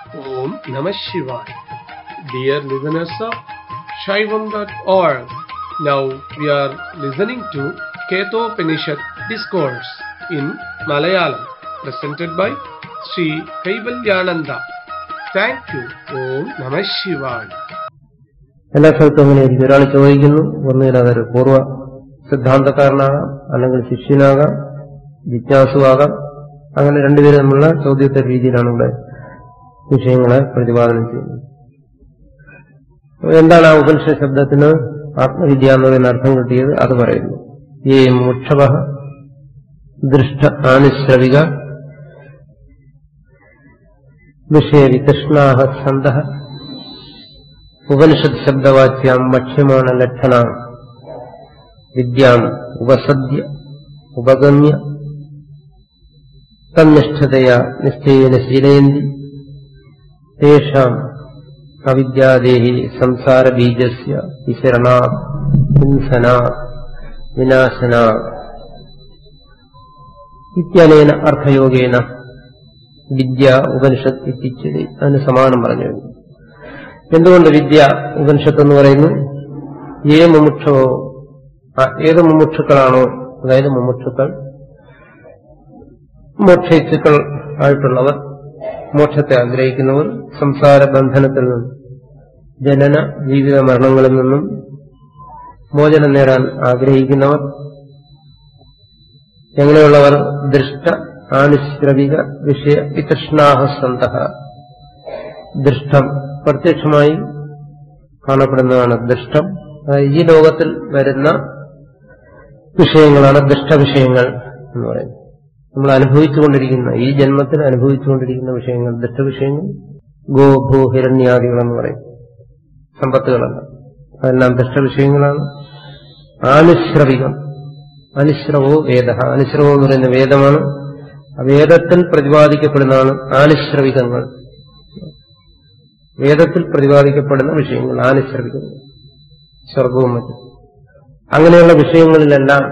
Om Namah Shivaya. Dear listeners of Shaivam.org, now we are listening to Ketopanishad Discourse in Malayalam, presented by Sri Kaivalyananda. Thank you. Om Namah Shivaya. എല്ലാ സ്ഥലത്തും അങ്ങനെയായിരിക്കും ഒരാൾ ചോദിക്കുന്നു ഒന്നുകിൽ അതൊരു പൂർവ്വ സിദ്ധാന്തക്കാരനാകാം അല്ലെങ്കിൽ ശിഷ്യനാകാം ജിജ്ഞാസുവാകാം അങ്ങനെ രണ്ടുപേരും തമ്മിലുള്ള ചോദ്യത്തെ രീതിയിലാണ് ഇവിടെ വിഷയങ്ങളെ പ്രതിപാദനം ചെയ്യുന്നത് അപ്പൊ എന്താണ് ആ ഉപനിഷ ശബ്ദത്തിന് ആത്മവിദ്യ എന്നതിന് അർത്ഥം കിട്ടിയത് അത് പറയുന്നു ഈ മുക്ഷവ ദൃഷ്ട ആനുശ്രവിക വിഷയവിതൃഷ്ണാഹ സന്ത ഉപനിഷത് ശബ്ദവാച്യാം വക്ഷ്യമാണ ലക്ഷണ വിദ്യാം ഉപസദ്യ ഉപഗമ്യ തന്നിഷ്ഠതയാ നിശ്ചയേന ശീലയന്തി തേഷാം അവിദ്യാദേഹി സംസാരബീജസ്യ വിശരണാ ഹിംസനാ വിനാശനാ ഇത്യനേന അർത്ഥയോഗേന വിദ്യ ഉപനിഷത്ത് ഇത്തിച്ചത് അതിന് സമാനം പറഞ്ഞു കഴിഞ്ഞു എന്തുകൊണ്ട് വിദ്യ ഉപനിഷത്ത് എന്ന് പറയുന്നു ഏ മുമുക്ഷവോ ആ, ഏത് മുമുക്ഷുക്കളാണോ അതായത് മുമുക്ഷുക്കൾ മോക്ഷയിച്ചുക്കൾ ആയിട്ടുള്ളവർ മോക്ഷത്തെ ആഗ്രഹിക്കുന്നവർ സംസാര ബന്ധനത്തിൽ നിന്നും ജനന ജീവിത മരണങ്ങളിൽ നിന്നും മോചനം നേടാൻ ആഗ്രഹിക്കുന്നവർ എങ്ങനെയുള്ളവർ ദൃഷ്ട ആനുശ്രവിക വിഷയ വിതൃഷ്ണാഹ സന്ത ദൃഷ്ടം പ്രത്യക്ഷമായി കാണപ്പെടുന്നതാണ് ദൃഷ്ടം അതായത് ഈ ലോകത്തിൽ വരുന്ന വിഷയങ്ങളാണ് ദൃഷ്ടവിഷയങ്ങൾ എന്ന് പറയുന്നത് നമ്മൾ അനുഭവിച്ചുകൊണ്ടിരിക്കുന്ന ഈ ജന്മത്തിൽ അനുഭവിച്ചുകൊണ്ടിരിക്കുന്ന വിഷയങ്ങൾ ദൃഷ്ടവിഷയങ്ങൾ ഗോ ഭൂ ഹിരണ്യാദികളെന്ന് പറയും സമ്പത്തുകളല്ല അതെല്ലാം ദൃഷ്ടവിഷയങ്ങളാണ് ആനുശ്രവികം അനുശ്രവോ വേദ അനുശ്രവം എന്ന് പറയുന്ന വേദമാണ് ആ വേദത്തിൽ പ്രതിപാദിക്കപ്പെടുന്നതാണ് ആനുശ്രവികങ്ങൾ വേദത്തിൽ പ്രതിപാദിക്കപ്പെടുന്ന വിഷയങ്ങൾ ആനുശ്രവികങ്ങൾ സ്വർഗവും മറ്റും അങ്ങനെയുള്ള വിഷയങ്ങളിലെല്ലാം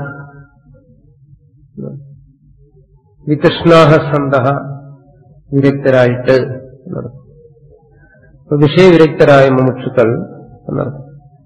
വിതൃഷ്ണാഹ സന്ത വിരക്തരായിട്ട് എന്നർത്ഥം. അപ്പൊ വിഷയവിരക്തരായ മുമുക്ഷുക്കൾ എന്നർത്ഥം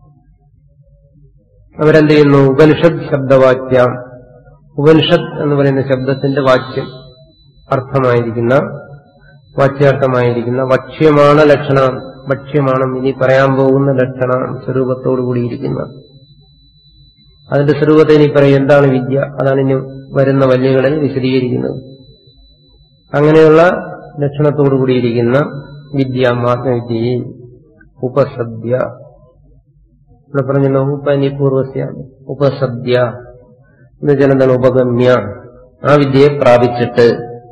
അവരെന്ത് ചെയ്യുന്നു ഉപനിഷത് ശബ്ദവാക്യം ഉപനിഷത്ത് എന്ന് പറയുന്ന ശബ്ദത്തിന്റെ വാക്യം അർത്ഥമായിരിക്കുന്ന വാച്യാർത്ഥമായിരിക്കുന്ന വക്ഷ്യമാണ് ലക്ഷണം ഭക്ഷ്യമാണ് ഇനി പറയാൻ പോകുന്ന ലക്ഷണം സ്വരൂപത്തോടു കൂടിയിരിക്കുന്ന അതിന്റെ സ്വരൂപത്തെ ഇനി പറയും എന്താണ് വിദ്യ അതാണ് ഇനി വരുന്ന വല്യകളിൽ വിശദീകരിക്കുന്നത് അങ്ങനെയുള്ള ലക്ഷണത്തോടു കൂടിയിരിക്കുന്ന വിദ്യ ആത്മവിദ്യയെ ഉപസദ്യ ഇവിടെ പറഞ്ഞല്ലോ ഉപനി പൂർവസ്യ ഉപസദ്യ എന്ന് വെച്ചാൽ എന്താണ് ഉപഗമ്യ ആ വിദ്യയെ പ്രാപിച്ചിട്ട്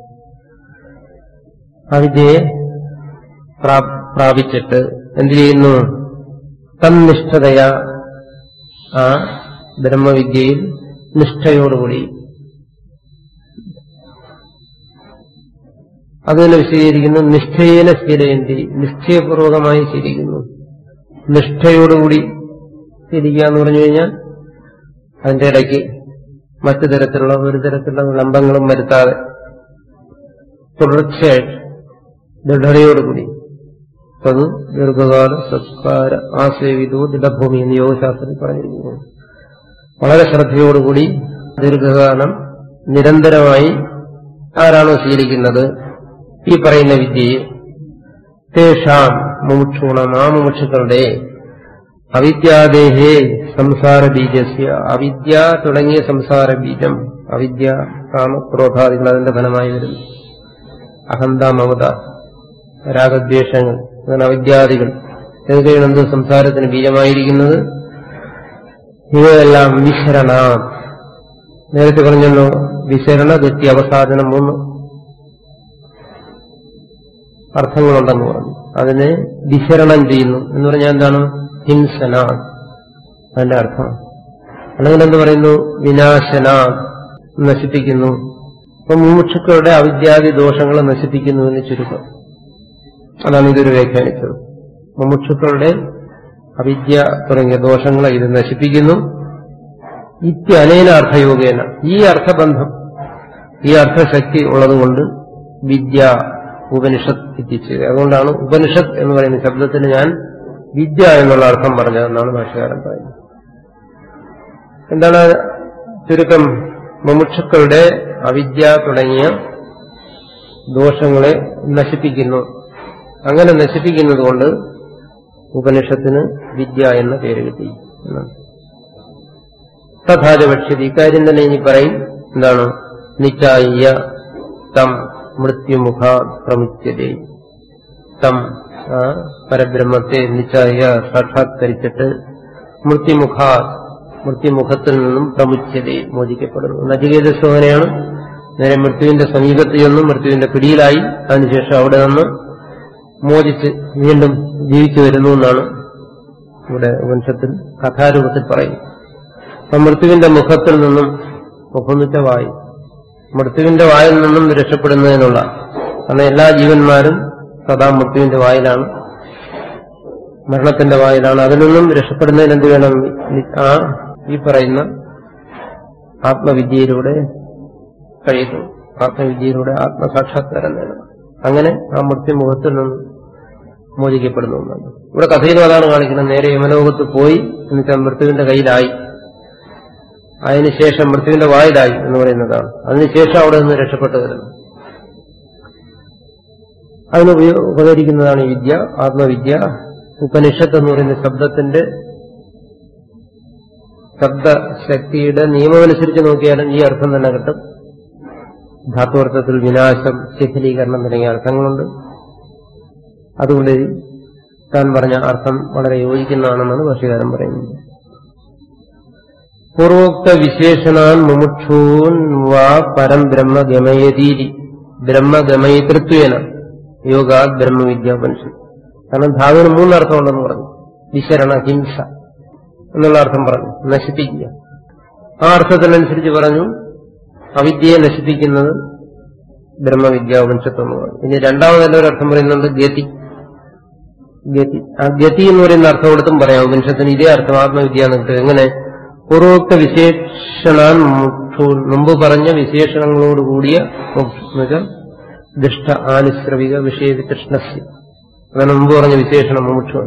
ആ വിദ്യയെ പ്രാ- പ്രാപിച്ചിട്ട് എന്ത് ചെയ്യുന്നു തന്നിഷ്ഠതയ ആ ബ്രഹ്മവിദ്യയിൽ നിഷ്ഠയോടുകൂടി അതുതന്നെ വിശദീകരിക്കുന്നു നിഷ്ഠയേന ശീലയന്തി നിശ്ചയപൂർവകമായി ശീലിക്കുന്നു നിഷ്ഠയോടുകൂടി ശീലിക്കുക എന്ന് പറഞ്ഞു കഴിഞ്ഞാൽ അതിന്റെ ഇടയ്ക്ക് മറ്റു തരത്തിലുള്ള ഒരു തരത്തിലുള്ള വിളംബങ്ങളും വരുത്താതെ തുടർച്ചയായിട്ട് ദൃഢതയോടുകൂടി അത് ദീർഘകാല സത്കാര ആസേവിതോ ദൃഢഭൂമി എന്ന് യോഗശാസ്ത്രത്തിൽ പറഞ്ഞിരിക്കുന്നു വളരെ ശ്രദ്ധയോടുകൂടി ദീർഘകാലം നിരന്തരമായി ആരാണോ സ്വീകരിക്കുന്നത് ഈ പറയുന്ന വിദ്യയെ തേഷാം മുമുക്ഷൂണം ആ മുമുക്ഷുക്കളുടെ അവിദ്യാദേഹേ സംസാര ബീജസ്യ അവിദ്യ തുടങ്ങിയ സംസാര ബീജം അവിദ്യ കാമ ക്രോധാദികൾ അതിന്റെ ഫലമായി വരുന്നു അഹന്ത മമത രാഗദ്വേഷങ്ങൾ അങ്ങനെ അവിദ്യാദികൾ ഇതൊക്കെയാണ് എന്ത് സംസാരത്തിന് ബീജമായിരിക്കുന്നത് ഇവയെല്ലാം വിശരണ നേരത്തെ പറഞ്ഞല്ലോ വിശരണ ഗതി അവസാദനം മൂന്ന് അർത്ഥങ്ങളുണ്ടെന്ന് പറഞ്ഞു അതിനെ വിശരണം ചെയ്യുന്നു എന്ന് പറഞ്ഞാൽ എന്താണ് ഹിംസന അതിന്റെ അർത്ഥം അല്ലെങ്കിൽ എന്ത് പറയുന്നു വിനാശന നശിപ്പിക്കുന്നു അപ്പൊ മുമുക്ഷുക്കളുടെ അവിദ്യാദി ദോഷങ്ങളെ നശിപ്പിക്കുന്നു എന്ന് ചുരുക്കം അതാണ് ഇതൊരു വ്യാഖ്യാനിച്ചത് മുമുക്ഷുക്കളുടെ അവിദ്യ തുടങ്ങിയ ദോഷങ്ങളെ ഇത് നശിപ്പിക്കുന്നു ഇത്യനേന അർത്ഥയോഗേന ഈ അർത്ഥബന്ധം ഈ അർത്ഥശക്തി ഉള്ളതുകൊണ്ട് വിദ്യ ഉപനിഷത്ത് എത്തിച്ചത് അതുകൊണ്ടാണ് ഉപനിഷത്ത് എന്ന് പറയുന്ന ശബ്ദത്തിന് ഞാൻ വിദ്യ എന്നുള്ള അർത്ഥം പറഞ്ഞതെന്നാണ് ഭാഷകാരൻ പറയുന്നത് എന്താണ് ചുരുക്കം മുമുക്ഷുക്കളുടെ അവിദ്യ തുടങ്ങിയ ദോഷങ്ങളെ നശിപ്പിക്കുന്നു അങ്ങനെ നശിപ്പിക്കുന്നത് കൊണ്ട് ഉപനിഷത്തിന് വിദ്യ എന്ന പേര് കിട്ടി എന്നാണ് തഥാച ഭക്ഷ്യതി ഇക്കാര്യം തന്നെ ഇനി പറയും എന്താണ് നിച്ചായ തം മൃത്യുമുഖ പ്രമുച്യതേ തം ആ പരബ്രഹ്മത്തെ നിച്ചായ സാക്ഷാത്കരിച്ചിട്ട് മൃത്യുമുഖ മൃത്യുമുഖത്തിൽ നിന്നും പ്രമുച്യതേ മോചിക്കപ്പെടുന്നു നചികേത ശോഭനയാണ് നേരെ മൃത്യുവിന്റെ സമീപത്ത് ചെന്നും മൃത്യുവിന്റെ പിടിയിലായി അതിനുശേഷം അവിടെ നിന്ന് മോചിച്ച് വീണ്ടും ജീവിച്ചു വരുന്നു എന്നാണ് ഇവിടെ വംശത്തിൽ കഥാരൂപത്തിൽ പറയുന്നത് അപ്പൊ മൃത്യുവിന്റെ മുഖത്തിൽ നിന്നും മുഖമിച്ച വായു മൃത്യുവിന്റെ വായിൽ നിന്നും രക്ഷപ്പെടുന്നതിനുള്ള കാരണം എല്ലാ ജീവന്മാരും സദാ മൃത്യുവിന്റെ വായിലാണ് മരണത്തിന്റെ വായിലാണ് അതിൽ നിന്നും രക്ഷപ്പെടുന്നതിന് എന്ത് വേണം ആ ഈ പറയുന്ന ആത്മവിദ്യയിലൂടെ കഴിയുന്നു ആത്മവിദ്യയിലൂടെ ആത്മസാക്ഷാത്കാരം നേടണം അങ്ങനെ ആ മൃത്യുമുഖത്തിൽ നിന്ന് മോചിക്കപ്പെടുന്നു എന്നാണ് ഇവിടെ കഥയിലും അതാണ് കാണിക്കുന്നത് നേരെ യമലോകത്ത് പോയി എന്നുവെച്ചാൽ മൃത്യുവിന്റെ കയ്യിലായി അതിനുശേഷം മൃത്യുവിന്റെ വായിലായി എന്ന് പറയുന്നതാണ് അതിനുശേഷം അവിടെ നിന്ന് രക്ഷപ്പെട്ടു വരുന്നു അതിന് ഉപയോ- ഉപകരിക്കുന്നതാണ് ഈ വിദ്യ ആത്മവിദ്യ ഉപനിഷത്ത് എന്ന് പറയുന്ന ശബ്ദത്തിന്റെ ശബ്ദശക്തിയുടെ നിയമമനുസരിച്ച് നോക്കിയാലും ഈ അർത്ഥം തന്നെ കിട്ടും ധാത്വർത്ഥത്തിൽ വിനാശം ശിഥിലീകരണം തുടങ്ങിയ അർത്ഥങ്ങളുണ്ട് അതുകൊണ്ട് താൻ പറഞ്ഞ അർത്ഥം വളരെ യോജിക്കുന്നതാണെന്നാണ് ഭാഷകാരൻ പറയുന്നത് പൂർവോക്ത വിശേഷണാൻ മുമുക്ഷൂൻ വാ പരം ബ്രഹ്മ ഗമയതീരി ബ്രഹ്മഗമയിതൃത്വേന യോഗാ ബ്രഹ്മവിദ്യാപനിഷത്ത് കാരണം ധാതുവിന് മൂന്നർത്ഥമുണ്ടെന്ന് പറഞ്ഞു വിശരണ ഹിംസ എന്നുള്ള അർത്ഥം പറഞ്ഞു നശിപ്പിക്കുക ആ അർത്ഥത്തിനനുസരിച്ച് പറഞ്ഞു അവിദ്യയെ നശിപ്പിക്കുന്നത് ബ്രഹ്മവിദ്യാപനിഷത്ത് എന്ന് പറഞ്ഞു ഇനി രണ്ടാമതല്ല ഒരു അർത്ഥം പറയുന്നുണ്ട് ഗതി ഗതി ആ ഗതി എന്ന് പറയുന്ന അർത്ഥം കൊടുത്തും പറയാം ഉപനിഷത്തിന് ഇതേ അർത്ഥം ആത്മവിദ്യ എന്ന് കിട്ടും എങ്ങനെ പൂർവോക്ത വിശേഷണാൻ മുക്ഷു മുമ്പ് പറഞ്ഞ വിശേഷണങ്ങളോട് കൂടിയ മുക്ഷു എന്ന് വെച്ചാൽ ദുഷ്ട ആനുശ്രവിക വിഷയവിതൃഷ്ണസ്യ അതാണ് മുമ്പ് പറഞ്ഞ വിശേഷണം മുമുക്ഷു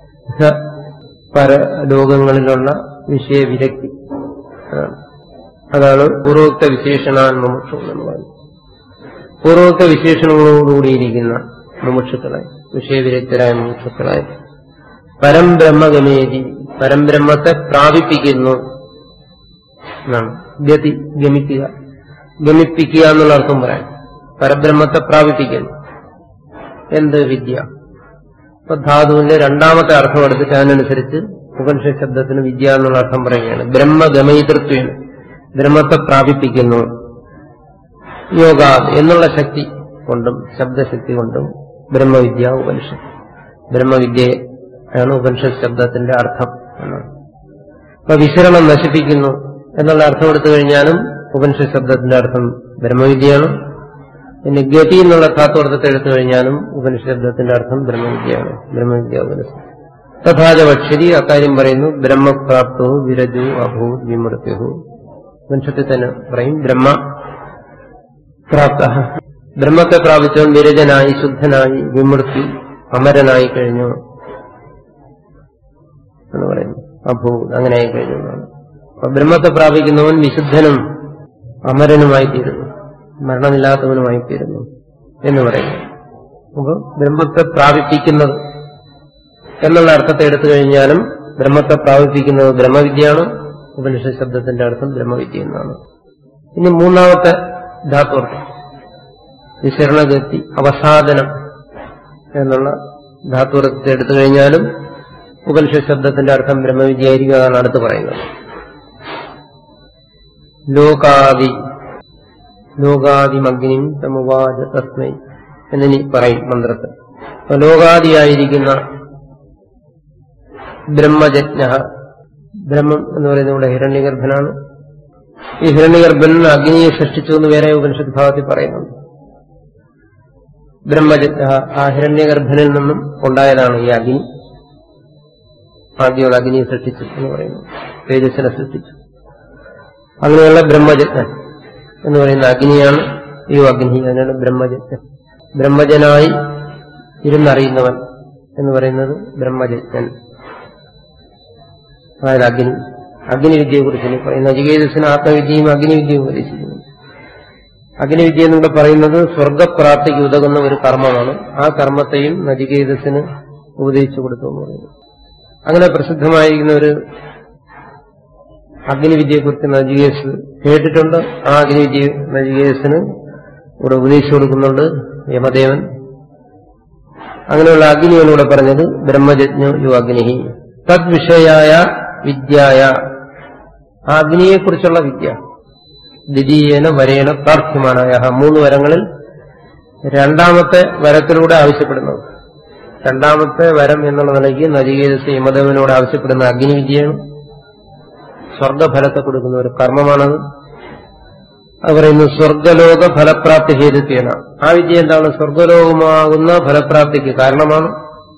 പരലോകങ്ങളിലുള്ള വിഷയവിരക്തി അതാണ്. അതാണ് പൂർവോക്ത വിശേഷണാൻ മുമുക്ഷു എന്ന് പറയുന്നത് പൂർവോക്ത വിശേഷണങ്ങളോടുകൂടിയിരിക്കുന്ന മുമുക്ഷുക്കളായി വിഷയവിരക്തരായ മുമുക്ഷുക്കളായി പരംബ്രഹ്മഗമേതി പരംബ്രഹ്മത്തെ പ്രാപിപ്പിക്കുന്നു എന്നാണ് ഗതി ഗമിക്കുക ഗമിപ്പിക്കുക എന്നുള്ള അർത്ഥം പറയാം പരബ്രഹ്മത്തെ പ്രാപിപ്പിക്കുന്നു എന്ത് വിദ്യ അപ്പൊ ധാതുവിന്റെ രണ്ടാമത്തെ അർത്ഥം എടുത്തിട്ട് അതിനനുസരിച്ച് ഉപനിഷ ശബ്ദത്തിന് വിദ്യ എന്നുള്ള അർത്ഥം പറയുകയാണ് ബ്രഹ്മഗമയിതൃത്വേന ബ്രഹ്മത്തെ പ്രാപിപ്പിക്കുന്നു യോഗ എന്നുള്ള ശക്തി കൊണ്ടും ശബ്ദശക്തി കൊണ്ടും ബ്രഹ്മവിദ്യ ഉപനിഷത്ത് ബ്രഹ്മവിദ്യയാണ് ഉപനിഷത്ത് ശബ്ദത്തിന്റെ അർത്ഥം എന്നാണ് അപ്പൊ വിശരണം നശിപ്പിക്കുന്നു എന്നുള്ള അർത്ഥം എടുത്തു കഴിഞ്ഞാലും ഉപനിഷത്ത് ശബ്ദത്തിന്റെ അർത്ഥം ബ്രഹ്മവിദ്യയാണ് പിന്നെ ഗതി എന്നുള്ള ധാത്വർത്ഥത്തെ എടുത്തു കഴിഞ്ഞാലും ഉപനിഷത്ത് ശബ്ദത്തിന്റെ അർത്ഥം ബ്രഹ്മവിദ്യയാണ് ബ്രഹ്മവിദ്യ ഉപനിഷത്ത് തഥാച ഭക്ഷ്യതി അക്കാര്യം പറയുന്നു ബ്രഹ്മപ്രാപ്തോ വിരജു അഭൂ വിമൃത്യു ഉപനിഷത്തിൽ തന്നെ പറയും ബ്രഹ്മ പ്രാപ്ത ബ്രഹ്മത്തെ പ്രാപിച്ചവൻ വിരജനായി ശുദ്ധനായി വിമൃത്യു അമരനായി കഴിഞ്ഞു എന്ന് പറയുന്നു അഭൂ അങ്ങനെ ആയി കഴിഞ്ഞു എന്നാണ് അപ്പൊ ബ്രഹ്മത്തെ പ്രാപിക്കുന്നവൻ വിശുദ്ധനും അമരനുമായി തീരുന്നു മരണമില്ലാത്തവനുമായി തീരുന്നു എന്ന് പറയുന്നു അപ്പൊ ബ്രഹ്മത്തെ പ്രാപിപ്പിക്കുന്നത് എന്നുള്ള അർത്ഥത്തെ എടുത്തു കഴിഞ്ഞാലും ബ്രഹ്മത്തെ പ്രാപിപ്പിക്കുന്നത് ബ്രഹ്മവിദ്യയാണ് ഉപനിഷ ശബ്ദത്തിന്റെ അർത്ഥം ബ്രഹ്മവിദ്യ എന്നാണ് ഇനി മൂന്നാമത്തെ ധാത്വർത്ഥം വിശരണഗതി അവസാദനം എന്നുള്ള ധാത്വർത്ഥത്തെ എടുത്തു കഴിഞ്ഞാലും ഉപനിഷ ശബ്ദത്തിന്റെ അർത്ഥം ബ്രഹ്മവിദ്യയായിരിക്കും അതാണ് അടുത്ത് പറയുന്നത് ലോകാദി ലോകാദിമഗ്നിം സമുവാച തസ്മൈ എന്നിനി പറയും മന്ത്രത്തിൽ അപ്പൊ ലോകാദിയായിരിക്കുന്ന ബ്രഹ്മജജ്ഞ ബ്രഹ്മം എന്ന് പറയുന്നത് ഇവിടെ ഹിരണ്യഗർഭനാണ് ഈ ഹിരണ്യഗർഭൻ അഗ്നിയെ സൃഷ്ടിച്ചു എന്ന് വേറെ ഉപനിഷത്ത് ഭാഗത്തിൽ പറയുന്നുണ്ട് ബ്രഹ്മജജ്ഞ ആ ഹിരണ്യഗർഭനിൽ നിന്നും ഉണ്ടായതാണ് ഈ അഗ്നി ആദ്യമുള്ള അഗ്നിയെ സൃഷ്ടിച്ചു എന്ന് പറയുന്നു തേജസ്സിനെ സൃഷ്ടിച്ചു അങ്ങനെയുള്ള ബ്രഹ്മജജ്ഞൻ എന്ന് പറയുന്ന അഗ്നിയാണ് ഈ അഗ്നി അതിനാണ് ബ്രഹ്മജജ്ഞൻ ബ്രഹ്മജനായി ഇരുന്നറിയുന്നവൻ എന്ന് പറയുന്നത് ബ്രഹ്മജൻ അതായത് അഗ്നി അഗ്നിവിദ്യയെ കുറിച്ച് പറയുന്നത് നചികേതസിന് ആത്മവിദ്യയും അഗ്നിവിദ്യയും ഉപദേശിക്കുന്നു അഗ്നിവിദ്യ എന്നിവിടെ പറയുന്നത് സ്വർഗപ്രാപ്തിക്ക് ഉതകുന്ന ഒരു കർമ്മമാണ് ആ കർമ്മത്തെയും നചികേതസിന് ഉപദേശിച്ചു കൊടുത്തു എന്ന് പറയുന്നു അങ്ങനെ പ്രസിദ്ധമായിരിക്കുന്ന ഒരു അഗ്നിവിദ്യയെക്കുറിച്ച് നജികേസ് കേട്ടിട്ടുണ്ട് ആ അഗ്നിവിദ്യ നജികേസിന് ഇവിടെ ഉപദേശിച്ചു കൊടുക്കുന്നുണ്ട് യമദേവൻ അങ്ങനെയുള്ള അഗ്നിയിലൂടെ പറഞ്ഞത് ബ്രഹ്മജജ്ഞ യു അഗ്നി തദ്വിഷയായ വിദ്യായ ആ അഗ്നിയെക്കുറിച്ചുള്ള വിദ്യ ദ്വിതീയേന വരേണ പ്രാർത്ഥ്യമാനായ മൂന്ന് വരങ്ങളിൽ രണ്ടാമത്തെ വരത്തിലൂടെ ആവശ്യപ്പെടുന്നത് രണ്ടാമത്തെ വരം എന്നുള്ള നിലയ്ക്ക് നജികേതസ് യമദേവനോട് ആവശ്യപ്പെടുന്ന അഗ്നിവിദ്യയാണ് സ്വർഗഫലത്തെ കൊടുക്കുന്ന ഒരു കർമ്മമാണത് അത് പറയുന്നു സ്വർഗലോക ഫലപ്രാപ്തി ഹേതുത്വേന ആ വിദ്യ എന്താണ് സ്വർഗലോകമാകുന്ന ഫലപ്രാപ്തിക്ക് കാരണമാണ്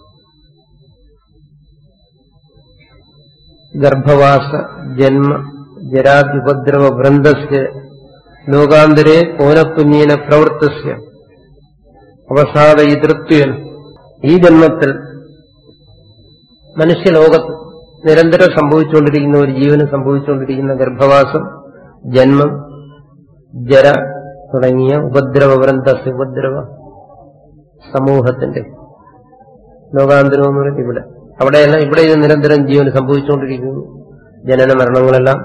ഗർഭവാസ ജന്മ ജരാദ്യുപദ്രവ വൃന്ദസ്യ ലോകാന്തരെ കോനപ്പുഞ്ഞീന പ്രവൃത്തസ്യ അവസാദയിതൃത്വേന ഈ ജന്മത്തിൽ മനുഷ്യലോകത്ത് നിരന്തരം സംഭവിച്ചുകൊണ്ടിരിക്കുന്ന ഒരു ജീവന് സംഭവിച്ചുകൊണ്ടിരിക്കുന്ന ഗർഭവാസം ജന്മം ജര തുടങ്ങിയ ഉപദ്രവ വൃന്ദസ് ഉപദ്രവ സമൂഹത്തിന്റെ ലോകാന്തരം എന്ന് പറയുന്നത് ഇവിടെ അവിടെയല്ല ഇവിടെ ഇത് നിരന്തരം ജീവന് സംഭവിച്ചുകൊണ്ടിരിക്കുന്നു ജനന മരണങ്ങളെല്ലാം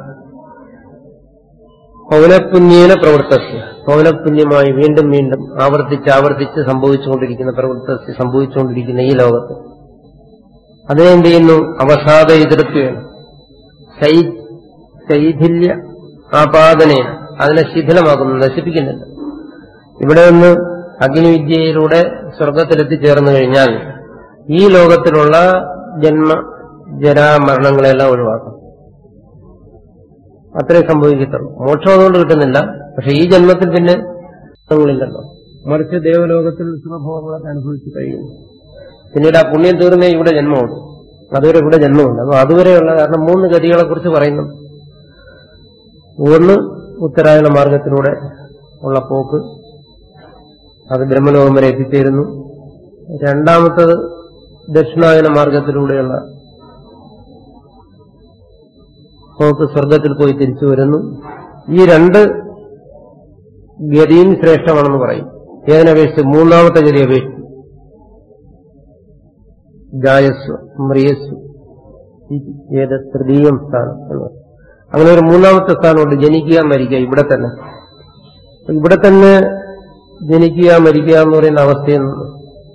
പൗനപുണ്യേന പ്രവൃത്തസ്യ പൗനപുണ്യമായി വീണ്ടും വീണ്ടും ആവർത്തിച്ച് ആവർത്തിച്ച് സംഭവിച്ചുകൊണ്ടിരിക്കുന്ന പ്രവൃത്തി സംഭവിച്ചുകൊണ്ടിരിക്കുന്ന ഈ ലോകത്ത് അതിനെന്ത് ചെയ്യുന്നു അവസാദ എതിർക്കുകയാണ് ശൈഥില്യ ആപാദനേന അതിനെ ശിഥിലമാക്കുന്നു നശിപ്പിക്കുന്നില്ല ഇവിടെ നിന്ന് അഗ്നിവിദ്യയിലൂടെ സ്വർഗത്തിലെത്തിച്ചേർന്നു കഴിഞ്ഞാൽ ഈ ലോകത്തിലുള്ള ജന്മ ജരാമരണങ്ങളെല്ലാം ഒഴിവാക്കും അത്രേ സംഭവിക്കത്തുള്ളൂ മോക്ഷം അതുകൊണ്ട് കിട്ടുന്നില്ല പക്ഷെ ഈ ജന്മത്തിൽ പിന്നെ ങ്ങളില്ലല്ലോ മറിച്ച് ദേവലോകത്തിൽ സുഖഭോഗങ്ങളൊക്കെ അനുഭവിച്ച് കഴിയുന്നു പിന്നീട് ആ പുണ്യം തീർന്നേ ഇവിടെ ജന്മമുണ്ട് അതുവരെ ഇവിടെ ജന്മമുണ്ട് അപ്പൊ അതുവരെയുള്ള കാരണം മൂന്ന് ഗതികളെ കുറിച്ച് പറയുന്നു ഒന്ന് ഉത്തരായണ മാർഗത്തിലൂടെ ഉള്ള പോക്ക് അത് ബ്രഹ്മലോകം വരെ എത്തിച്ചേരുന്നു രണ്ടാമത്തത് ദക്ഷിണായന മാർഗത്തിലൂടെയുള്ള പോക്ക് സ്വർഗത്തിൽ പോയി തിരിച്ചു വരുന്നു ഈ രണ്ട് ഗതിയും ശ്രേഷ്ഠമാണെന്ന് പറയും ഏതിനപേക്ഷിച്ച് മൂന്നാമത്തെ ഗതി അപേക്ഷിച്ച് ജായസ്വ മ്രിയസ്വ ഏത് തൃതീയം സ്ഥാനം എന്ന് അങ്ങനെ ഒരു മൂന്നാമത്തെ സ്ഥാനമുണ്ട് ജനിക്കുക മരിക്കുക ഇവിടെ തന്നെ ഇവിടെ തന്നെ ജനിക്കുക മരിക്കുക എന്ന് പറയുന്ന അവസ്ഥയിൽ നിന്ന്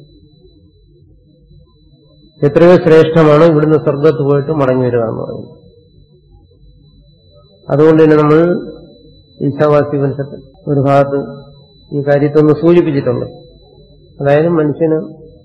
എത്രയോ ശ്രേഷ്ഠമാണ് ഇവിടുന്ന് സ്വർഗത്ത് പോയിട്ട് മടങ്ങി വരിക എന്ന് പറയുന്നത് അതുകൊണ്ട് തന്നെ നമ്മൾ ഈശാവാസി വംശത്തിൽ ഒരു ഭാഗത്ത് ഈ കാര്യത്തൊന്ന് സൂചിപ്പിച്ചിട്ടുണ്ട് അതായത് മനുഷ്യന്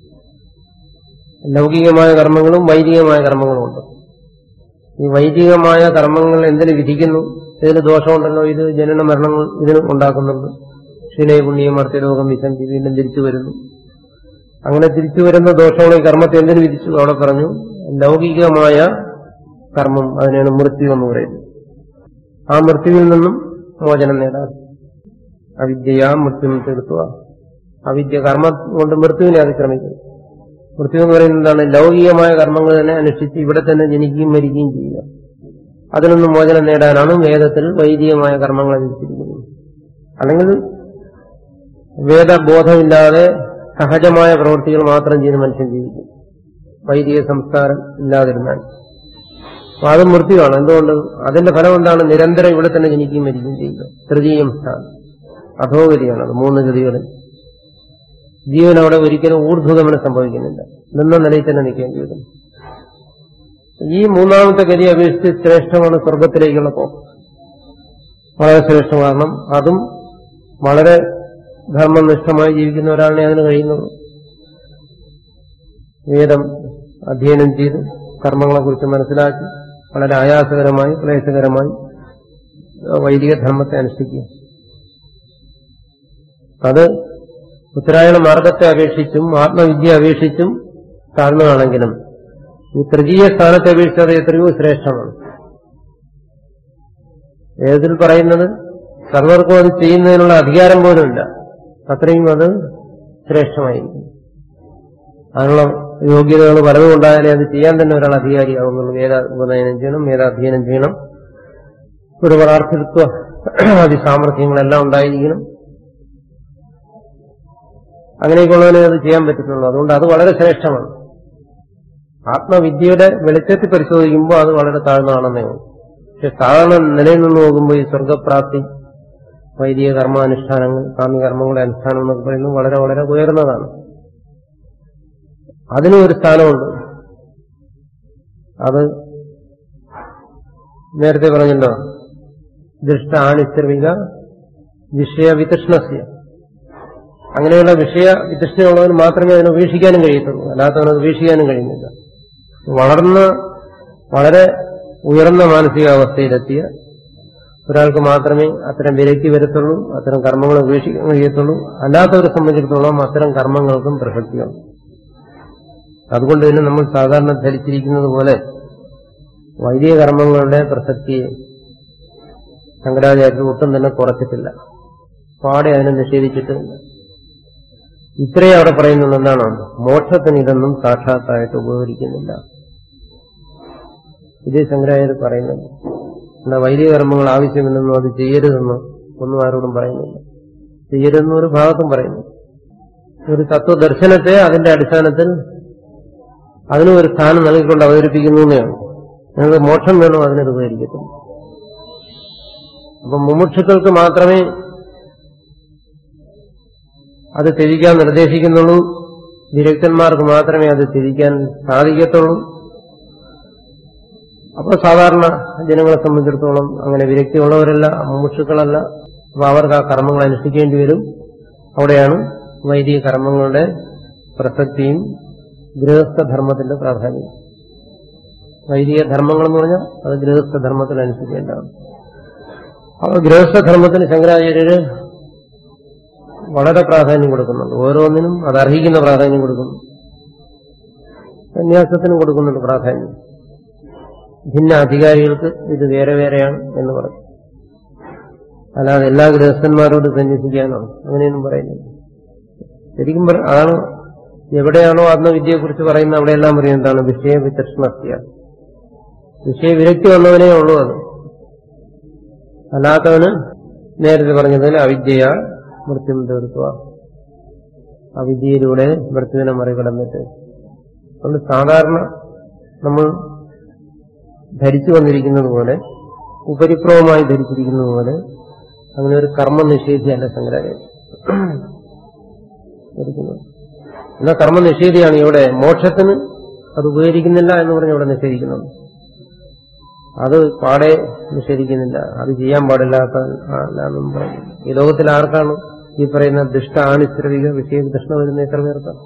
ലൗകികമായ കർമ്മങ്ങളും വൈദികമായ കർമ്മങ്ങളും ഉണ്ട് ഈ വൈദികമായ കർമ്മങ്ങൾ എന്തിനു വിധിക്കുന്നു ഇതിന് ദോഷമുണ്ടല്ലോ ഇത് ജനന മരണങ്ങൾ ഇതിന് ഉണ്ടാക്കുന്നുണ്ട് ക്ഷീണയ പുണ്യം മർത്യരോഗം വിസന്ധി വീണ്ടും തിരിച്ചു വരുന്നു അങ്ങനെ തിരിച്ചു വരുന്ന ദോഷങ്ങൾ ഈ കർമ്മത്തെ എന്തിനു വിധിച്ചു അവിടെ പറഞ്ഞു ലൗകികമായ കർമ്മം അതിനാണ് മൃത്യു എന്ന് പറയുന്നത് ആ മൃത്യുവിൽ നിന്നും മോചനം നേടാൻ അവിദ്യയാ മൃത്യു തീർത്തുക അവിദ്യ കർമ്മം കൊണ്ട് മൃത്യുവിനെ അതിക്രമിക്കുന്നു മൃത്യു എന്ന് പറയുന്നത് എന്താണ് ലൗകികമായ കർമ്മങ്ങൾ തന്നെ അനുഷ്ഠിച്ച് ഇവിടെ തന്നെ ജനിക്കുകയും മരിക്കുകയും ചെയ്യുക അതിൽ നിന്നും മോചനം നേടാനാണ് വേദത്തിൽ വൈദികമായ കർമ്മങ്ങൾ വിധിച്ചിരിക്കുന്നത് അല്ലെങ്കിൽ വേദബോധമില്ലാതെ സഹജമായ പ്രവൃത്തികൾ മാത്രം ചെയ്ത് മനുഷ്യൻ ജീവിക്കും വൈദിക സംസ്കാരം ഇല്ലാതിരുന്നാൽ അപ്പൊ അത് മൃത്യുവാണ് എന്തുകൊണ്ട് അതിന്റെ ഫലം എന്താണ് നിരന്തരം ഇവിടെ തന്നെ ജനിക്കുകയും മരിക്കുകയും ചെയ്യുക തൃതീയം സ്ഥാനം അധോഗതിയാണ് അത് മൂന്ന് ഗതികളിൽ ജീവൻ അവിടെ ഒരിക്കലും ഊർധ്വഗമനം സംഭവിക്കുന്നില്ല നിന്ന നിലയിൽ തന്നെ നിൽക്കേണ്ടി വരും ഈ മൂന്നാമത്തെ ഗതി അപേക്ഷിച്ച് ശ്രേഷ്ഠമാണ് സ്വർഗത്തിലേക്കുള്ള പോക്ക് വളരെ ശ്രേഷ്ഠം കാരണം അതും വളരെ ധർമ്മനിഷ്ഠമായി ജീവിക്കുന്ന ഒരാളിനെ അതിന് കഴിയുന്നുള്ളൂ വേദം അധ്യയനം ചെയ്ത് കർമ്മങ്ങളെക്കുറിച്ച് മനസ്സിലാക്കി വളരെ ആയാസകരമായി ക്ലേശകരമായി വൈദിക ധർമ്മത്തെ അനുഷ്ഠിക്കുക അത് ഉത്തരായണ മാർഗത്തെ അപേക്ഷിച്ചും ആത്മവിദ്യ അപേക്ഷിച്ചും താഴ്ന്നതാണെങ്കിലും ഈ തൃതീയ സ്ഥാനത്തെ അപേക്ഷിച്ച് അത് എത്രയോ ശ്രേഷ്ഠമാണ് ഏതിൽ പറയുന്നത് സർവർക്കും അത് ചെയ്യുന്നതിനുള്ള അധികാരം പോലുമില്ല അത്രയും അത് ശ്രേഷ്ഠമായിരിക്കും അതിനുള്ള യോഗ്യതകൾ പലതും ഉണ്ടായാലേ അത് ചെയ്യാൻ തന്നെ ഒരാൾ അധികാരിയാവുന്നുള്ളൂ വേദ ഉപനയനം ചെയ്യണം വേദാധ്യയനം ചെയ്യണം ഒരു പദാർത്ഥത്വ അതിസാമർഥ്യങ്ങളെല്ലാം ഉണ്ടായിരിക്കണം അങ്ങനെയൊക്കെയുള്ളവനെ അത് ചെയ്യാൻ പറ്റത്തുള്ളൂ അതുകൊണ്ട് അത് വളരെ ശ്രേഷ്ഠമാണ് ആത്മവിദ്യയുടെ വെളിച്ചത്തിൽ പരിശോധിക്കുമ്പോൾ അത് വളരെ താഴ്ന്നതാണെന്നേ ഉള്ളൂ പക്ഷെ സാധാരണ നിലയിൽ നിന്ന് നോക്കുമ്പോൾ ഈ സ്വർഗപ്രാപ്തി വൈദിക കർമാനുഷ്ഠാനങ്ങൾ കാമ്യകർമ്മങ്ങളുടെ അനുഷ്ഠാനം എന്നൊക്കെ പറയുന്നത് വളരെ വളരെ ഉയർന്നതാണ് അതിനും ഒരു സ്ഥാനമുണ്ട് അത് നേരത്തെ പറഞ്ഞല്ലോ ദൃഷ്ട ആണിശ്രവിക വിഷയ വിതൃഷ്ണസ്യ അങ്ങനെയുള്ള വിഷയ വിതൃഷ്ണയുള്ളവന് മാത്രമേ അതിനെ ഉപേക്ഷിക്കാനും കഴിയത്തുള്ളൂ അല്ലാത്തവനത് ഉപേക്ഷിക്കാനും കഴിയുന്നില്ല വളർന്ന വളരെ ഉയർന്ന മാനസികാവസ്ഥയിലെത്തിയ ഒരാൾക്ക് മാത്രമേ അത്തരം വിലക്കി വരത്തുള്ളൂ അത്തരം കർമ്മങ്ങൾ ഉപേക്ഷിക്കാൻ കഴിയത്തുള്ളൂ അല്ലാത്തവരെ സംബന്ധിച്ചിടത്തോളം അത്തരം കർമ്മങ്ങൾക്കും പ്രസക്തിയുണ്ട് അതുകൊണ്ട് തന്നെ നമ്മൾ സാധാരണ ധരിച്ചിരിക്കുന്നത് പോലെ വൈദിക കർമ്മങ്ങളുടെ പ്രസക്തിയെ ശങ്കരാചാര്യർ ഒട്ടും തന്നെ കുറച്ചിട്ടില്ല പാടെ അതിനെ നിഷേധിച്ചിട്ടില്ല ഇത്രയും അവിടെ പറയുന്നത് എന്താണ് മോക്ഷത്തിന് ഇതൊന്നും സാക്ഷാത്തായിട്ട് ഉപകരിക്കുന്നില്ല ഇതേ ശങ്കരാചാര്യർ പറയുന്നത് എന്താ വൈദിക കർമ്മങ്ങൾ ആവശ്യമില്ലെന്നും അത് ചെയ്യരുതെന്നും ഒന്നും ആരോടും പറയുന്നില്ല ചെയ്യരുതെന്നും ഒരു ഭാഗത്തും പറയുന്നു ഒരു തത്വദർശനത്തെ അതിന്റെ അടിസ്ഥാനത്തിൽ അതിനും ഒരു സ്ഥാനം നൽകിക്കൊണ്ട് അവതരിപ്പിക്കുന്നു എന്നാണ് നിങ്ങൾക്ക് മോക്ഷം വേണോ അതിനത് ഉപകരിക്കത്തുള്ളൂ അപ്പം മുമുക്ഷുക്കൾക്ക് മാത്രമേ അത് ത്യജിക്കാൻ നിർദ്ദേശിക്കുന്നുള്ളൂ വിരക്തന്മാർക്ക് മാത്രമേ അത് ത്യജിക്കാൻ സാധിക്കത്തുള്ളൂ അപ്പോൾ സാധാരണ ജനങ്ങളെ സംബന്ധിച്ചിടത്തോളം അങ്ങനെ വിരക്തിയുള്ളവരല്ല മുമുക്ഷുക്കളല്ല അപ്പൊ അവർക്ക് ആ കർമ്മങ്ങൾ അനുഷ്ഠിക്കേണ്ടി വരും അവിടെയാണ് വൈദിക കർമ്മങ്ങളുടെ പ്രസക്തിയും ഗൃഹസ്ഥധർമ്മത്തിന്റെ പ്രാധാന്യം വൈദിക ധർമ്മങ്ങൾ എന്ന് പറഞ്ഞാൽ അത് ഗൃഹസ്ഥധർമ്മത്തിൽ അനുസരിക്കേണ്ടതാണ് അപ്പോൾ ഗൃഹസ്ഥധർമ്മത്തിന് ശങ്കരാചാര്യര് വളരെ പ്രാധാന്യം കൊടുക്കുന്നുണ്ട് ഓരോന്നിനും അത് അർഹിക്കുന്ന പ്രാധാന്യം കൊടുക്കുന്നു സന്യാസത്തിനും കൊടുക്കുന്നുണ്ട് പ്രാധാന്യം ഭിന്ന അധികാരികൾക്ക് ഇത് വേറെ വേറെയാണ് എന്ന് പറഞ്ഞു അല്ലാതെ എല്ലാ ഗൃഹസ്ഥന്മാരോട് സന്യസിക്കാനോ അങ്ങനെയൊന്നും പറയുന്നില്ല ശരിക്കും പറ- അതാണ് എവിടെയാണോ ആത്മവിദ്യയെക്കുറിച്ച് പറയുന്നത് അവിടെയെല്ലാം പറയും എന്താണ് വിഷയ വിതൃഷ്ണസ്യ വിഷയവിരക്തി വന്നവനേ ഉള്ളൂ അത് അല്ലാത്തവന് നേരത്തെ പറഞ്ഞതുപോലെ അവിദ്യയ മൃത്യും തീർക്കുക അവിദ്യയിലൂടെ മൃത്യുവിനെ മറികടന്നിട്ട് അതുകൊണ്ട് സാധാരണ നമ്മൾ ധരിച്ചു വന്നിരിക്കുന്നത് പോലെ ഉപരിപ്ലവമായി ധരിച്ചിരിക്കുന്നത് പോലെ അങ്ങനെ ഒരു കർമ്മ നിഷേധിയല്ല ശങ്കരാചാര്യ ധരിക്കുന്നത് എന്നാൽ കർമ്മ നിഷേധിയാണ് ഇവിടെ മോക്ഷത്തിന് അത് ഉപകരിക്കുന്നില്ല എന്ന് പറഞ്ഞ് ഇവിടെ നിഷേധിക്കുന്നുണ്ട് അത് പാടെ നിഷേധിക്കുന്നില്ല അത് ചെയ്യാൻ പാടില്ലാത്ത ആളാണെന്നും പറഞ്ഞു ഈ ലോകത്തിൽ ആർക്കാണ് ഈ പറയുന്ന ദുഷ്ട ആണിശ്രവിക വിഷയ ദൃഷ്ണ വരുന്ന എത്ര പേർക്കാണ്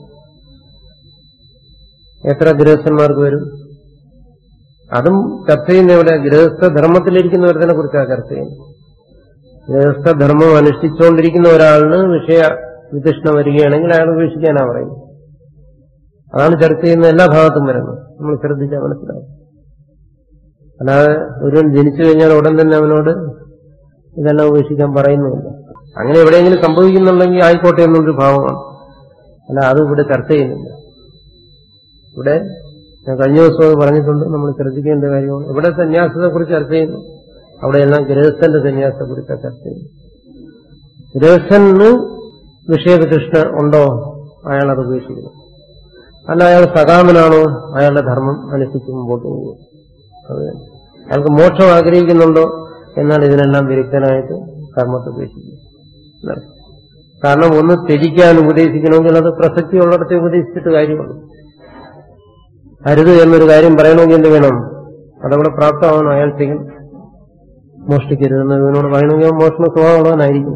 എത്ര ഗൃഹസ്ഥന്മാർക്ക് വരും അതും ചർച്ച ചെയ്യുന്ന ഇവിടെ ഗൃഹസ്ഥ ധർമ്മത്തിലിരിക്കുന്നവരെ കുറിച്ചാണ് ചർച്ച ചെയ്യുന്നത് ഗൃഹസ്ഥ ധർമ്മം അനുഷ്ഠിച്ചുകൊണ്ടിരിക്കുന്ന ഒരാളിന് വിഷയ വിതൃഷ്ണ വരികയാണെങ്കിൽ അയാൾ ഉപേക്ഷിക്കാനാ പറയുന്നത് അതാണ് ചർച്ച ചെയ്യുന്ന എല്ലാ ഭാഗത്തും വരുന്നത് നമ്മൾ ശ്രദ്ധിച്ചാൽ മനസ്സിലാവും അല്ലാതെ ഒരുവൻ ജനിച്ചു കഴിഞ്ഞാൽ ഉടൻ തന്നെ അവനോട് ഇതെല്ലാം ഉപേക്ഷിക്കാൻ പറയുന്നുമില്ല അങ്ങനെ എവിടെയെങ്കിലും സംഭവിക്കുന്നുണ്ടെങ്കിൽ ആയിക്കോട്ടെ എന്നുള്ളൊരു ഭാവമാണ് അല്ല അത് ഇവിടെ ചർച്ച ചെയ്യുന്നില്ല ഇവിടെ ഞാൻ കഴിഞ്ഞ ദിവസം അത് പറഞ്ഞിട്ടുണ്ട് നമ്മൾ ശ്രദ്ധിക്കേണ്ട കാര്യമാണ് ഇവിടെ സന്യാസത്തെ കുറിച്ച് ചർച്ച ചെയ്യുന്നു അവിടെയെല്ലാം ഗൃഹസ്ഥന്റെ സന്യാസത്തെ കുറിച്ചാണ് ചർച്ച ചെയ്യുന്നത് ഗൃഹസ്ഥന് വിഷയപ്രതിഷ്ഠ ഉണ്ടോ അയാൾ അത് ഉപേക്ഷിക്കുന്നു അല്ല അയാൾ സകാമനാണോ അയാളുടെ ധർമ്മം അനുസരിച്ച് മുമ്പോട്ട് പോകും അത് തന്നെ. അയാൾക്ക് മോക്ഷം ആഗ്രഹിക്കുന്നുണ്ടോ എന്നാൽ ഇതിനെല്ലാം വിരുദ്ധനായിട്ട് കർമ്മത്തെ ഉപേക്ഷിക്കും എന്നാണ്. കാരണം ഒന്ന് ത്യജിക്കാൻ ഉപദേശിക്കണമെങ്കിൽ അത് പ്രസക്തിയുള്ളിടത്തെ ഉപദേശിച്ചിട്ട് കാര്യമുള്ളൂ അരുത് എന്നൊരു കാര്യം പറയണമെങ്കിൽ എന്ത് വേണം അതവിടെ പ്രാപ്തമാവണം അയാൾ ചെയ്യും മോഷ്ടിക്കരുതെന്ന് ഇവനോട് പറയണമെങ്കിൽ അവൻ മോഷണ സ്വഭാവമുള്ളവനായിരിക്കും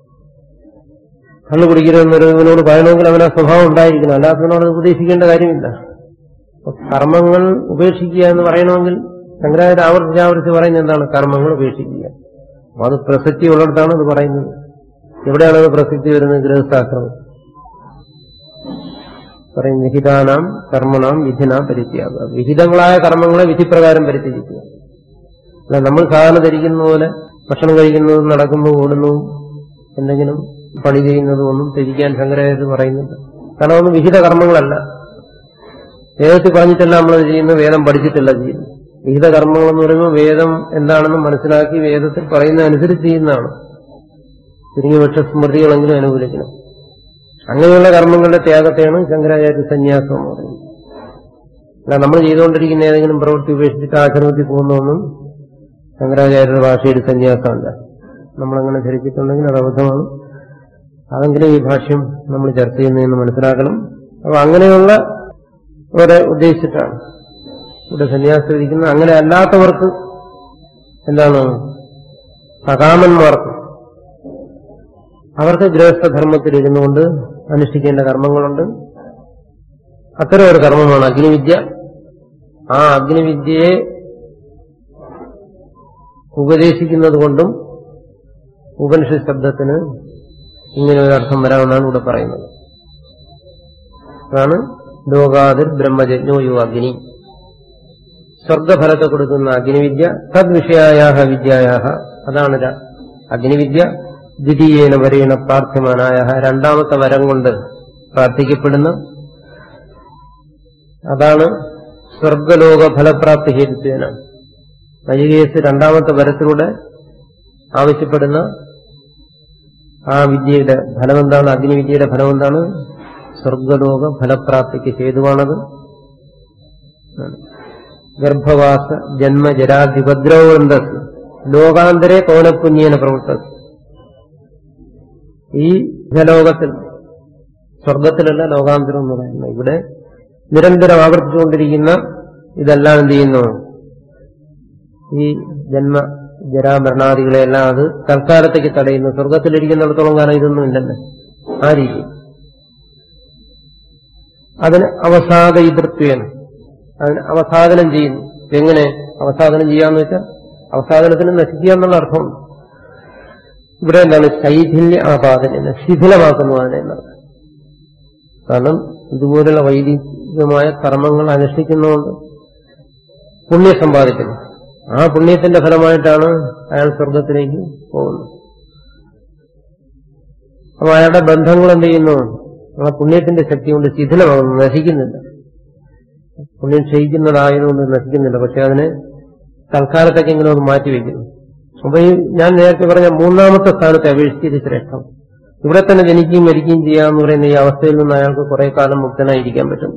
കള്ളു കുടിക്കരുതെന്നൊരു ഇവനോട് പറയണമെങ്കിൽ അവൻ ആ സ്വഭാവം ഉണ്ടായിരിക്കണം അല്ലാത്തവനോട് അത് ഉപദേശിക്കേണ്ട കാര്യമില്ല അപ്പൊ കർമ്മങ്ങൾ ഉപേക്ഷിക്കുക എന്ന് പറയണമെങ്കിൽ ശങ്കരാചാര്യ ആവർത്തിച്ച് ആവർത്തിച്ച് പറയുന്നത് എന്താണ് കർമ്മങ്ങൾ ഉപേക്ഷിക്കുക അപ്പൊ അത് പ്രസക്തി ഉള്ളിടത്താണ് അത് പറയുന്നത് എവിടെയാണ് അത് പ്രസക്തി വരുന്നത് ഗൃഹസ്ഥാശ്രമം പറയും വിഹിതാനാം കർമ്മനാം വിധിന പരിത്യാഗ വിഹിതങ്ങളായ കർമ്മങ്ങളെ വിധിപ്രകാരം പരിത്യജിക്കുക അല്ല നമ്മൾ സാധാരണ ധരിക്കുന്ന പോലെ ഭക്ഷണം കഴിക്കുന്നതും നടക്കുന്നു ഓടുന്നു എന്തെങ്കിലും പണി ചെയ്യുന്നതും ഒന്നും ത്യജിക്കാൻ ശങ്കരാചാര്യ പറയുന്നില്ല കാരണം അതൊന്നും വിഹിത കർമ്മങ്ങളല്ല വേദത്തിൽ പറഞ്ഞിട്ടല്ല നമ്മളത് ചെയ്യുന്നത് വേദം പഠിച്ചിട്ടല്ല ചെയ്യുന്നത് വിഹിത കർമ്മങ്ങൾ എന്ന് പറയുമ്പോൾ വേദം എന്താണെന്ന് മനസ്സിലാക്കി വേദത്തിൽ പറയുന്ന അനുസരിച്ച് ചെയ്യുന്നതാണ് ചുരുങ്ങിയ പക്ഷ സ്മൃതികളെങ്കിലും അനുകൂലിക്കണം അങ്ങനെയുള്ള കർമ്മങ്ങളുടെ ത്യാഗത്തെയാണ് ശങ്കരാചാര്യ സന്യാസം എന്ന് പറയുന്നത് അല്ല നമ്മൾ ചെയ്തുകൊണ്ടിരിക്കുന്ന ഏതെങ്കിലും പ്രവൃത്തി ഉപേക്ഷിച്ചിട്ട് ആശ്രമത്തിൽ പോകുന്നതൊന്നും ശങ്കരാചാര്യരുടെ ഭാഷയിൽ സന്യാസമല്ല നമ്മളങ്ങനെ ധരിച്ചിട്ടുണ്ടെങ്കിൽ അത് അബദ്ധമാണ് അതെങ്കിലും ഈ ഭാഷ്യം നമ്മൾ ചർച്ച ചെയ്യുന്നതെന്ന് മനസ്സിലാക്കണം അപ്പൊ അങ്ങനെയുള്ള അവരെ ഉദ്ദേശിച്ചിട്ടാണ് ഇവിടെ സന്യാസം ഇരിക്കുന്ന അങ്ങനെ അല്ലാത്തവർക്ക് എന്താണ് സകാമന്മാർക്ക് അവർക്ക് ഗൃഹസ്ഥധർമ്മത്തിൽ ഇരുന്നുകൊണ്ട് അനുഷ്ഠിക്കേണ്ട കർമ്മങ്ങളുണ്ട് അത്തരം ഒരു കർമ്മമാണ് അഗ്നിവിദ്യ ആ അഗ്നിവിദ്യയെ ഉപദേശിക്കുന്നത് കൊണ്ടും ഉപനിഷത്ത് ശബ്ദത്തിന് ഇങ്ങനെ ഒരു അർത്ഥം വരാമെന്നാണ് ഇവിടെ പറയുന്നത് അതാണ് ലോകാതിർ ബ്രഹ്മജജ്ഞോ യോ അഗ്നി സ്വർഗഫലത്തെ കൊടുക്കുന്ന അഗ്നിവിദ്യ തദ്വിഷയായ വിദ്യായ അതാണ് ര- അഗ്നിവിദ്യ ദ്വിതീയേന വരേണ പ്രാർത്ഥ്യമാനായ രണ്ടാമത്തെ വരം കൊണ്ട് പ്രാർത്ഥിക്കപ്പെടുന്ന അതാണ് സ്വർഗലോക ഫലപ്രാപ്തി ഹേതുത്വേന നജികേസ് രണ്ടാമത്തെ വരത്തിലൂടെ ആവശ്യപ്പെടുന്ന ആ വിദ്യയുടെ ഫലമെന്താണ് അഗ്നിവിദ്യയുടെ ഫലമെന്താണ് സ്വർഗലോക ഫലപ്രാപ്തിക്ക് ഹേതുവാണത് ഗർഭവാസ ജന്മജരാധിപദ്രവന്തസ് ലോകാന്തരെ കോനപ്പുണ്യേന പ്രവർത്തസ് ഈ ലോകത്തിൽ സ്വർഗത്തിലല്ല ലോകാന്തരം എന്ന് പറയുന്നത് ഇവിടെ നിരന്തരം ആവർത്തിച്ചുകൊണ്ടിരിക്കുന്ന ഇതെല്ലാം എന്ത് ചെയ്യുന്നു ഈ ജന്മ ജരാമരണാദികളെല്ലാം അത് തൽക്കാലത്തേക്ക് തടയുന്നു സ്വർഗത്തിലിരിക്കുന്നിടത്തോളം കാലം ഇതൊന്നും ഇല്ലല്ലോ ആ രീതി അതിന് അവസാദയിതൃത്വേന അതിന് അവസാദനം ചെയ്യുന്നു എങ്ങനെ അവസാദനം ചെയ്യാന്ന് വെച്ചാൽ അവസാദനത്തിന് നശിക്കുക എന്നുള്ള അർത്ഥമുണ്ട് ഇവിടെ എന്താണ് ശൈഥില്യ ആപാദന ശിഥിലമാക്കുന്നു അതിനെ എന്നാണ് കാരണം ഇതുപോലുള്ള വൈദികമായ കർമ്മങ്ങൾ അനുഷ്ഠിക്കുന്നതുകൊണ്ട് പുണ്യം സമ്പാദിക്കുന്നു ആ പുണ്യത്തിന്റെ ഫലമായിട്ടാണ് അയാൾ സ്വർഗത്തിലേക്ക് പോകുന്നത് അപ്പൊ അയാളുടെ ബന്ധങ്ങൾ എന്ത് ചെയ്യുന്നു ആ പുണ്യത്തിന്റെ ശക്തി കൊണ്ട് ശിഥിലമാകുന്നു നശിക്കുന്നില്ല പുണ്യം ക്ഷയിക്കുന്നതായതുകൊണ്ട് നശിക്കുന്നില്ല പക്ഷെ അതിനെ തൽക്കാലത്തേക്കെങ്കിലും അത് മാറ്റിവെക്കുന്നു അപ്പൊ ഈ ഞാൻ നേരത്തെ പറഞ്ഞ മൂന്നാമത്തെ സ്ഥാനത്തെ അപേക്ഷിച്ച് ഇത് ശ്രേഷ്ഠം ഇവിടെ തന്നെ ജനിക്കുകയും മരിക്കുകയും ചെയ്യാന്ന് പറയുന്ന ഈ അവസ്ഥയിൽ നിന്ന് അയാൾക്ക് കുറെ കാലം മുക്തനായിരിക്കാൻ പറ്റും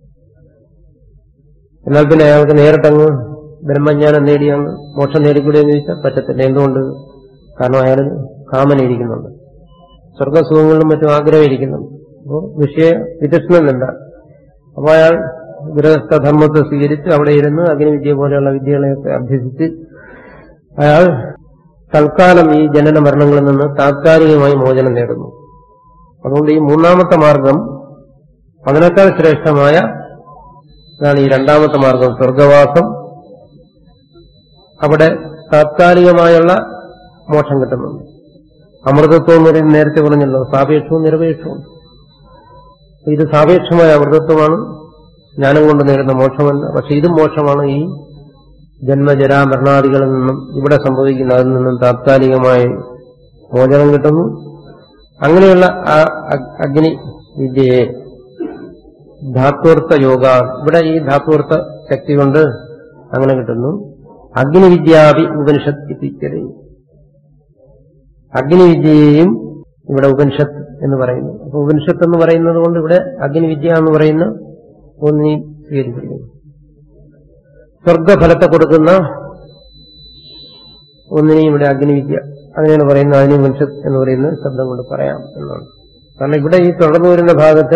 എന്നാൽ പിന്നെ അയാൾക്ക് നേരിട്ടങ്ങ് ബ്രഹ്മജ്ഞാനം നേടി അങ്ങ് മോക്ഷം നേടിക്കൂടെ എന്ന് ചോദിച്ചാൽ പറ്റത്തില്ല എന്തുകൊണ്ട് കാരണം അയാൾ കാമന ഇരിക്കുന്നുണ്ട് സ്വർഗസുഖങ്ങളിലും മറ്റും ആഗ്രഹം ഇരിക്കുന്നുണ്ട് അപ്പോൾ വിഷയ വിതഷ്ണനല്ല അപ്പോൾ അയാൾ ഗൃഹസ്ഥധർമ്മത്തെ സ്വീകരിച്ച് അവിടെ ഇരുന്ന് അഗ്നിവിദ്യ പോലെയുള്ള വിദ്യകളെയൊക്കെ അഭ്യസിച്ച് അയാൾ തൽക്കാലം ഈ ജനന മരണങ്ങളിൽ നിന്ന് താത്കാലികമായി മോചനം നേടുന്നു അതുകൊണ്ട് ഈ മൂന്നാമത്തെ മാർഗം അതിനേക്കാൾ ശ്രേഷ്ഠമായ ഇതാണ് ഈ രണ്ടാമത്തെ മാർഗം സ്വർഗവാസം അവിടെ താത്കാലികമായുള്ള മോക്ഷം കിട്ടുന്നുണ്ട് അമൃതത്വം എന്ന് പറയുന്നത് നേരത്തെ പറഞ്ഞല്ലോ സാപേക്ഷവും നിരപേക്ഷവും ഇത് സാപേക്ഷമായ അമൃതത്വമാണ് ജ്ഞാനം കൊണ്ട് നേടുന്ന മോക്ഷമല്ല പക്ഷെ ഇതും മോക്ഷമാണ് ഈ ജന്മജരാ മരണാദികളിൽ നിന്നും ഇവിടെ സംഭവിക്കുന്ന അതിൽ നിന്നും താത്കാലികമായി മോചനം കിട്ടുന്നു അങ്ങനെയുള്ള ആ അഗ്- അഗ്നി വിദ്യയെ ധാത്വർത്ഥ യോഗ ഇവിടെ ഈ ധാത്വർത്ഥ ശക്തി കൊണ്ട് അങ്ങനെ കിട്ടുന്നു അഗ്നിവിദ്യാവി ഉപനിഷത്ത് ഇത്തിച്ചത് അഗ്നിവിദ്യയെയും ഇവിടെ ഉപനിഷത്ത് എന്ന് പറയുന്നു അപ്പൊ ഉപനിഷത്ത് എന്ന് പറയുന്നത് കൊണ്ട് ഇവിടെ അഗ്നിവിദ്യ എന്ന് പറയുന്ന ഒന്നിനെ സ്വീകരിച്ചിരിക്കുന്നു സ്വർഗഫലത്തെ കൊടുക്കുന്ന ഒന്നിനെയും ഇവിടെ അഗ്നിവിദ്യ അങ്ങനെയാണ് പറയുന്നത് അതിനെ ഉപനിഷത്ത് എന്ന് പറയുന്ന ശബ്ദം കൊണ്ട് പറയാം എന്നാണ് കാരണം ഇവിടെ ഈ തുടർന്നു വരുന്ന ഭാഗത്തിൽ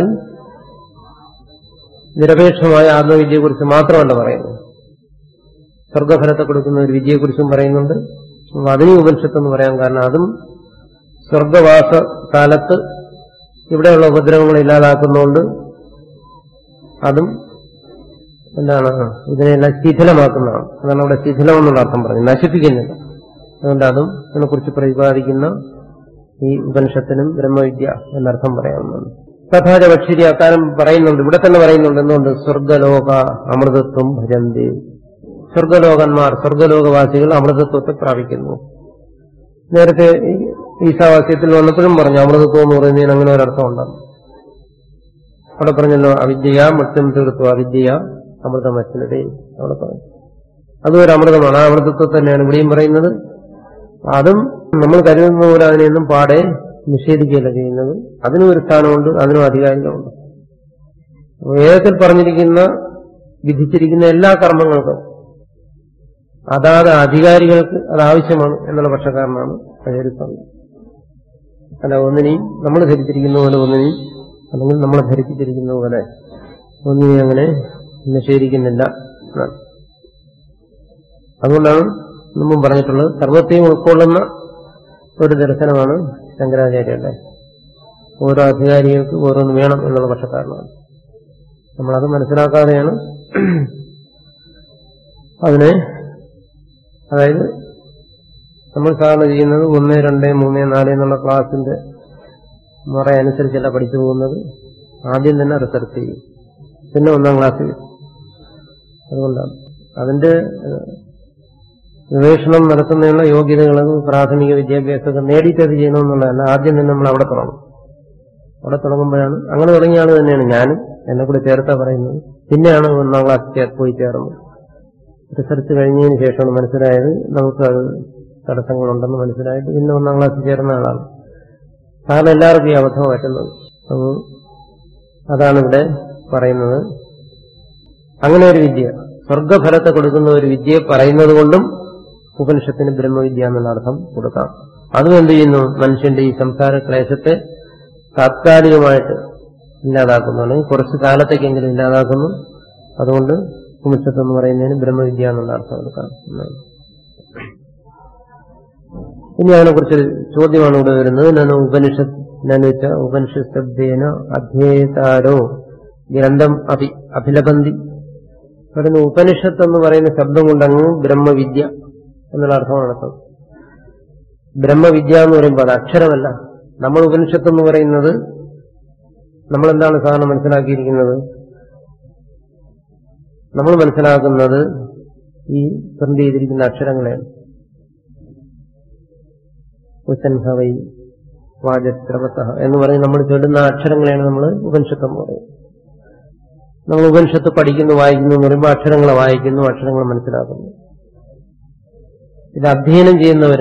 നിരപേക്ഷമായ ആത്മവിദ്യയെക്കുറിച്ച് മാത്രമല്ല പറയുന്നത് സ്വർഗഫലത്തെ കൊടുക്കുന്ന ഒരു വിദ്യയെക്കുറിച്ചും പറയുന്നുണ്ട് അപ്പൊ അതിനെ ഉപനിഷത്ത് എന്ന് പറയാൻ കാരണം അതും സ്വർഗവാസ കാലത്ത് ഇവിടെയുള്ള ഉപദ്രവങ്ങൾ ഇല്ലാതാക്കുന്നതുകൊണ്ട് അതും എന്താണ് ഇതിനെല്ലാം ശിഥിലമാക്കുന്നതാണ് അതാണ് അവിടെ ശിഥിലം എന്നുള്ള അർത്ഥം പറഞ്ഞു നശിപ്പിക്കുന്നില്ല അതുകൊണ്ട് അതും ഇതിനെക്കുറിച്ച് പ്രതിപാദിക്കുന്ന ഈ ഉപനിഷത്തിനും ബ്രഹ്മവിദ്യ എന്നർത്ഥം പറയാവുന്നതാണ് തഥാച ഭക്ഷ്യരി അക്കാലം പറയുന്നുണ്ട് ഇവിടെ തന്നെ പറയുന്നുണ്ട് എന്തുകൊണ്ട് സ്വർഗലോക അമൃതത്വം ഭജന്തി സ്വർഗലോകന്മാർ സ്വർഗലോകവാസികൾ അമൃതത്വത്തെ പ്രാപിക്കുന്നു നേരത്തെ ഈ ഈശാവാസ്യത്തിൽ വന്നപ്പോഴും പറഞ്ഞു അമൃതത്വം എന്ന് പറയുന്നതിന് അങ്ങനെ ഒരർത്ഥം ഉണ്ടാകും അവിടെ പറഞ്ഞല്ലോ അവിദ്യ മൃത്യം തീർത്തു അവിദ്യ അമൃതമച്ചനതേ അവിടെ പറഞ്ഞു അതും ഒരു അമൃതമാണ് ആ അമൃതത്വം തന്നെയാണ് ഇവിടെയും പറയുന്നത് അതും നമ്മൾ കരുതുന്ന പോലെ അതിനെയൊന്നും പാടെ നിഷേധിക്കുകയല്ല ചെയ്യുന്നത് അതിനും ഒരു സ്ഥാനമുണ്ട് അതിനും അധികാരികളുണ്ട് വേദത്തിൽ പറഞ്ഞിരിക്കുന്ന വിധിച്ചിരിക്കുന്ന എല്ലാ കർമ്മങ്ങൾക്കും അതാത് അധികാരികൾക്ക് അത് ആവശ്യമാണ് എന്നുള്ള പക്ഷക്കാരനാണ് അജയർ സ്വാമി അല്ല ഒന്നിനെയും നമ്മൾ ധരിച്ചിരിക്കുന്ന പോലെ ഒന്നിനെയും അല്ലെങ്കിൽ നമ്മൾ ധരിപ്പിച്ചിരിക്കുന്ന പോലെ ഒന്നിനെയും അങ്ങനെ നിഷേധിക്കുന്നില്ല എന്നാണ്. അതുകൊണ്ടാണ് മുമ്പും പറഞ്ഞിട്ടുള്ളത് സർവത്തെയും ഉൾക്കൊള്ളുന്ന ഒരു ദർശനമാണ് ശങ്കരാചാര്യരുടെ ഓരോ അധികാരികൾക്ക് ഓരോന്ന് വേണം എന്നുള്ള പക്ഷക്കാരനാണ് നമ്മളത് മനസ്സിലാക്കാതെയാണ് അതിനെ അതായത് നമ്മൾ സാധാരണ ചെയ്യുന്നത് ഒന്ന് രണ്ട് മൂന്ന് നാല് എന്നുള്ള ക്ലാസിന്റെ മുറ അനുസരിച്ചല്ല പഠിച്ചു പോകുന്നത് ആദ്യം തന്നെ റിസർച്ച് ചെയ്യും പിന്നെ ഒന്നാം ക്ലാസ്സിൽ അതുകൊണ്ടാണ് അതിന്റെ ഏഹ്, ഗവേഷണം നടത്തുന്നതിനുള്ള യോഗ്യതകളും പ്രാഥമിക വിദ്യാഭ്യാസമൊക്കെ നേടിയിട്ട് അത് ചെയ്യണമെന്നുള്ളതല്ല ആദ്യം തന്നെ നമ്മൾ അവിടെ തുടങ്ങും അവിടെ തുടങ്ങുമ്പോഴാണ് അങ്ങനെ തുടങ്ങിയ ആൾ തന്നെയാണ് ഞാനും എന്നെ കൂടി ചേർത്താ പറയുന്നത് പിന്നെയാണ് ഒന്നാം ക്ലാസ് ചേ- പോയി ചേർന്നത് റിസർച്ച് കഴിഞ്ഞതിന് ശേഷമാണ് മനസ്സിലായത് നമുക്ക് അത് തടസ്സങ്ങളുണ്ടെന്ന് മനസ്സിലായിട്ട് പിന്നെ ഒന്നാം ക്ലാസ്സിൽ ചേർന്ന ആളാണ് സാധാരണ എല്ലാവർക്കും ഈ അബദ്ധം പറ്റുന്നത് അപ്പോൾ അതാണ് ഇവിടെ പറയുന്നത് അങ്ങനെ ഒരു വിദ്യ സ്വർഗഫലത്തെ കൊടുക്കുന്ന ഒരു വിദ്യയെ പറയുന്നത് കൊണ്ടും ഉപനിഷത്തിന് ബ്രഹ്മവിദ്യ എന്നുള്ള അർത്ഥം കൊടുക്കാം അതും എന്ത് ചെയ്യുന്നു മനുഷ്യന്റെ ഈ സംസാര ക്ലേശത്തെ താത്കാലികമായിട്ട് ഇല്ലാതാക്കുന്നു അല്ലെങ്കിൽ കുറച്ച് കാലത്തേക്കെങ്കിലും ഇല്ലാതാക്കുന്നു അതുകൊണ്ട് ഉപനിഷത്ത് എന്ന് പറയുന്നതിന് ബ്രഹ്മവിദ്യ എന്നുള്ള അർത്ഥം എടുക്കാം എന്നാണ്. ഇനി അതിനെക്കുറിച്ചൊരു ചോദ്യമാണ് ഇവിടെ വരുന്നത് നനു ഉപനിഷത്ത് നനുച്ച ഉപനിഷത്ത് ശബ്ദേന അധ്യേതാരോ ഗ്രന്ഥം അഭി അഭിലബന്തി പറയുന്ന ഉപനിഷത്ത് എന്ന് പറയുന്ന ശബ്ദം കൊണ്ടങ്ങ് ബ്രഹ്മവിദ്യ എന്നുള്ള അർത്ഥമാണ് നടത്തുന്നത് ബ്രഹ്മവിദ്യ എന്ന് പറയുമ്പോൾ അത് അക്ഷരമല്ല നമ്മൾ ഉപനിഷത്ത് എന്ന് പറയുന്നത് നമ്മൾ എന്താണ് സാധാരണ മനസ്സിലാക്കിയിരിക്കുന്നത് നമ്മൾ മനസ്സിലാക്കുന്നത് ഈ പ്രിന്റ് ചെയ്തിരിക്കുന്ന അക്ഷരങ്ങളെയാണ് ഉസൻഹവൈ വാചത്രവത്ത എന്ന് പറഞ്ഞ് നമ്മൾ ചൊല്ലുന്ന അക്ഷരങ്ങളെയാണ് നമ്മൾ ഉപനിഷത്ത് എന്ന് പറയുന്നത് നമ്മൾ ഉപനിഷത്ത് പഠിക്കുന്നു വായിക്കുന്നു എന്ന് പറയുമ്പോൾ അക്ഷരങ്ങളെ വായിക്കുന്നു അക്ഷരങ്ങൾ മനസ്സിലാക്കുന്നു ഇത് അധ്യയനം ചെയ്യുന്നവര്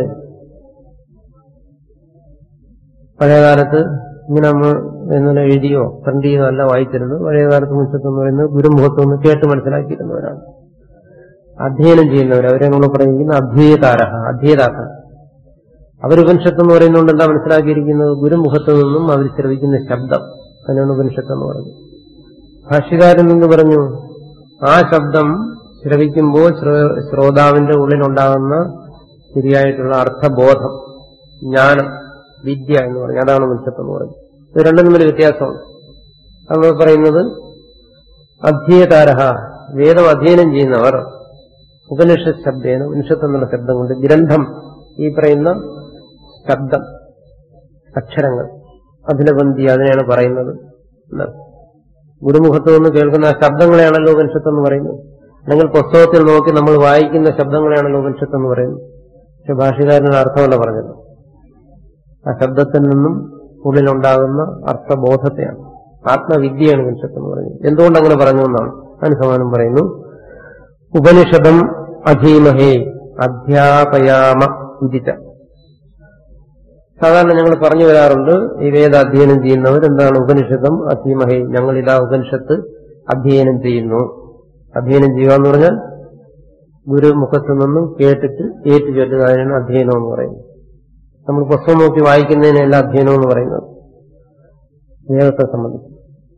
പഴയകാലത്ത് ഇങ്ങനെ നമ്മൾ എങ്ങനെ എഴുതിയോ പ്രിന്റ് ചെയ്തോ അല്ല വായിച്ചിരുന്നത് പഴയകാലത്ത് മുൻഷത്ത് എന്ന് പറയുന്നത് ഗുരുമുഖത്ത് നിന്ന് കേട്ട് മനസ്സിലാക്കിയിരുന്നവരാണ് അധ്യയനം ചെയ്യുന്നവർ അവരെ നമ്മൾ പറയുന്ന അധ്യേതാര അധ്യേതാക്കൾ അവർ ഉപനിഷത്ത് എന്ന് പറയുന്നതുകൊണ്ട് എന്താ മനസ്സിലാക്കിയിരിക്കുന്നത് ഗുരുമുഖത്ത് നിന്നും അവർ ശ്രവിക്കുന്ന ശബ്ദം അതിനാണ് ഉപനിഷത്ത് എന്ന് പറയുന്നത് ഭാഷ്യകാരൻ എന്ന് പറഞ്ഞു ആ ശബ്ദം ശ്രവിക്കുമ്പോൾ ശ്രോ- ശ്രോതാവിന്റെ ഉള്ളിലുണ്ടാകുന്ന ശരിയായിട്ടുള്ള അർത്ഥബോധം ജ്ഞാനം വിദ്യ എന്ന് പറഞ്ഞു അതാണ് ഉപനിഷത്ത് എന്ന് പറയുന്നത് ഇത് രണ്ടും തമ്മിൽ വ്യത്യാസമാണ് നമ്മൾ പറയുന്നത് അധ്യേതാരഹ വേദം അധ്യയനം ചെയ്യുന്നവർ ഉപനിഷത്ത് ശബ്ദേന ഉപനിഷത്ത് എന്നുള്ള ശബ്ദം കൊണ്ട് ഗ്രന്ഥം ഈ പറയുന്ന ശബ്ദം അക്ഷരങ്ങൾ അഭിലബന്ധി അതിനെയാണ് പറയുന്നത് എന്നാണ്. ഗുരുമുഖത്ത് നിന്ന് കേൾക്കുന്ന ആ ശബ്ദങ്ങളെയാണല്ലോ ഉപനിഷത്ത് എന്ന് പറയുന്നത് അല്ലെങ്കിൽ പുസ്തകത്തിൽ നോക്കി നമ്മൾ വായിക്കുന്ന ശബ്ദങ്ങളെയാണല്ലോ ഉപനിഷത്ത് എന്ന് പറയുന്നത് പക്ഷെ ഭാഷകാരന് അർത്ഥമല്ല പറഞ്ഞത് ആ ശബ്ദത്തിൽ നിന്നും ഉള്ളിലുണ്ടാകുന്ന അർത്ഥബോധത്തെയാണ് ആത്മവിദ്യയാണ് ഉപനിഷത്ത് എന്ന് പറയുന്നത് എന്തുകൊണ്ട് അങ്ങനെ പറഞ്ഞു എന്നാണ് അതിന് സമാനം പറയുന്നു ഉപനിഷദം അധീമഹേ അധ്യാപയാമ ഉദിച്ച സാധാരണ ഞങ്ങൾ പറഞ്ഞു വരാറുണ്ട് ഈ വേദ അധ്യയനം ചെയ്യുന്നവർ എന്താണ് ഉപനിഷത്തും അധീമഹേ ഞങ്ങളിതാ ഉപനിഷത്ത് അധ്യയനം ചെയ്യുന്നു അധ്യയനം ചെയ്യുക എന്ന് പറഞ്ഞാൽ ഗുരുമുഖത്ത് നിന്നും കേട്ടിട്ട് ഏറ്റു ചൊല്ലുക അതിനാണ് അധ്യയനം എന്ന് പറയുന്നത് നമ്മൾ പുസ്തകം നോക്കി വായിക്കുന്നതിനല്ല അധ്യയനം എന്ന് പറയുന്നത് വേദത്തെ സംബന്ധിച്ച്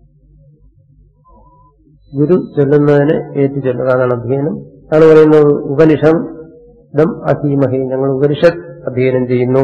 ഗുരു ചൊല്ലുന്നതിനെ ഏറ്റു ചൊല്ലുക അതാണ് അധ്യയനം അതാണ് പറയുന്നത് ഉപനിഷദം അധീമഹേ ഞങ്ങൾ ഉപനിഷത്ത് അധ്യയനം ചെയ്യുന്നു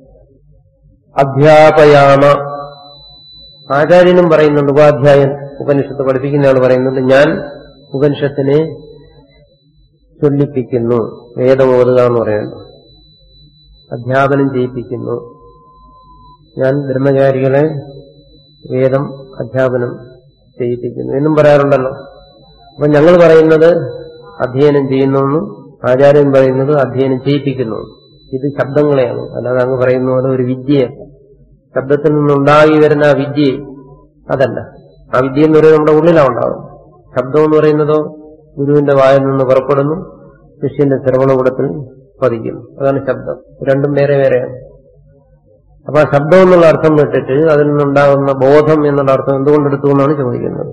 അധ്യാപയാമ ആചാര്യനും പറയുന്നുണ്ട് ഉപാധ്യായൻ ഉപനിഷത്ത് പഠിപ്പിക്കുന്ന ആൾ പറയുന്നുണ്ട് ഞാൻ ഉപനിഷത്തിനെ ചൊല്ലിപ്പിക്കുന്നു വേദം ഓതുക എന്ന് പറയുന്നു അധ്യാപനം ചെയ്യിപ്പിക്കുന്നു ഞാൻ ബ്രഹ്മചാരികളെ വേദം അധ്യാപനം ചെയ്യിപ്പിക്കുന്നു എന്നും പറയാറുണ്ടല്ലോ അപ്പൊ ഞങ്ങൾ പറയുന്നത് അധ്യയനം ചെയ്യുന്നു എന്നും ആചാര്യൻ പറയുന്നത് അധ്യയനം ചെയ്യിപ്പിക്കുന്നു ഇത് ശബ്ദങ്ങളെയാണ് അല്ലാതെ അങ്ങ് പറയുന്ന പോലെ ഒരു വിദ്യയെ ശബ്ദത്തിൽ നിന്നുണ്ടായി വരുന്ന ആ വിദ്യയെ അതല്ല ആ വിദ്യ എന്ന് പറയുന്നത് നമ്മുടെ ഉള്ളിലാണ് ഉണ്ടാകും ശബ്ദം എന്ന് പറയുന്നതോ ഗുരുവിന്റെ വായിൽ നിന്ന് പുറപ്പെടുന്നു ശിഷ്യന്റെ ശ്രവണകൂടത്തിൽ പതിക്കുന്നു അതാണ് ശബ്ദം രണ്ടും വേറെ വേറെയാണ് അപ്പൊ ആ ശബ്ദം എന്നുള്ള അർത്ഥം വിട്ടിട്ട് അതിൽ നിന്നുണ്ടാകുന്ന ബോധം എന്നുള്ള അർത്ഥം എന്തുകൊണ്ടെടുത്തു എന്നാണ് ചോദിക്കുന്നത്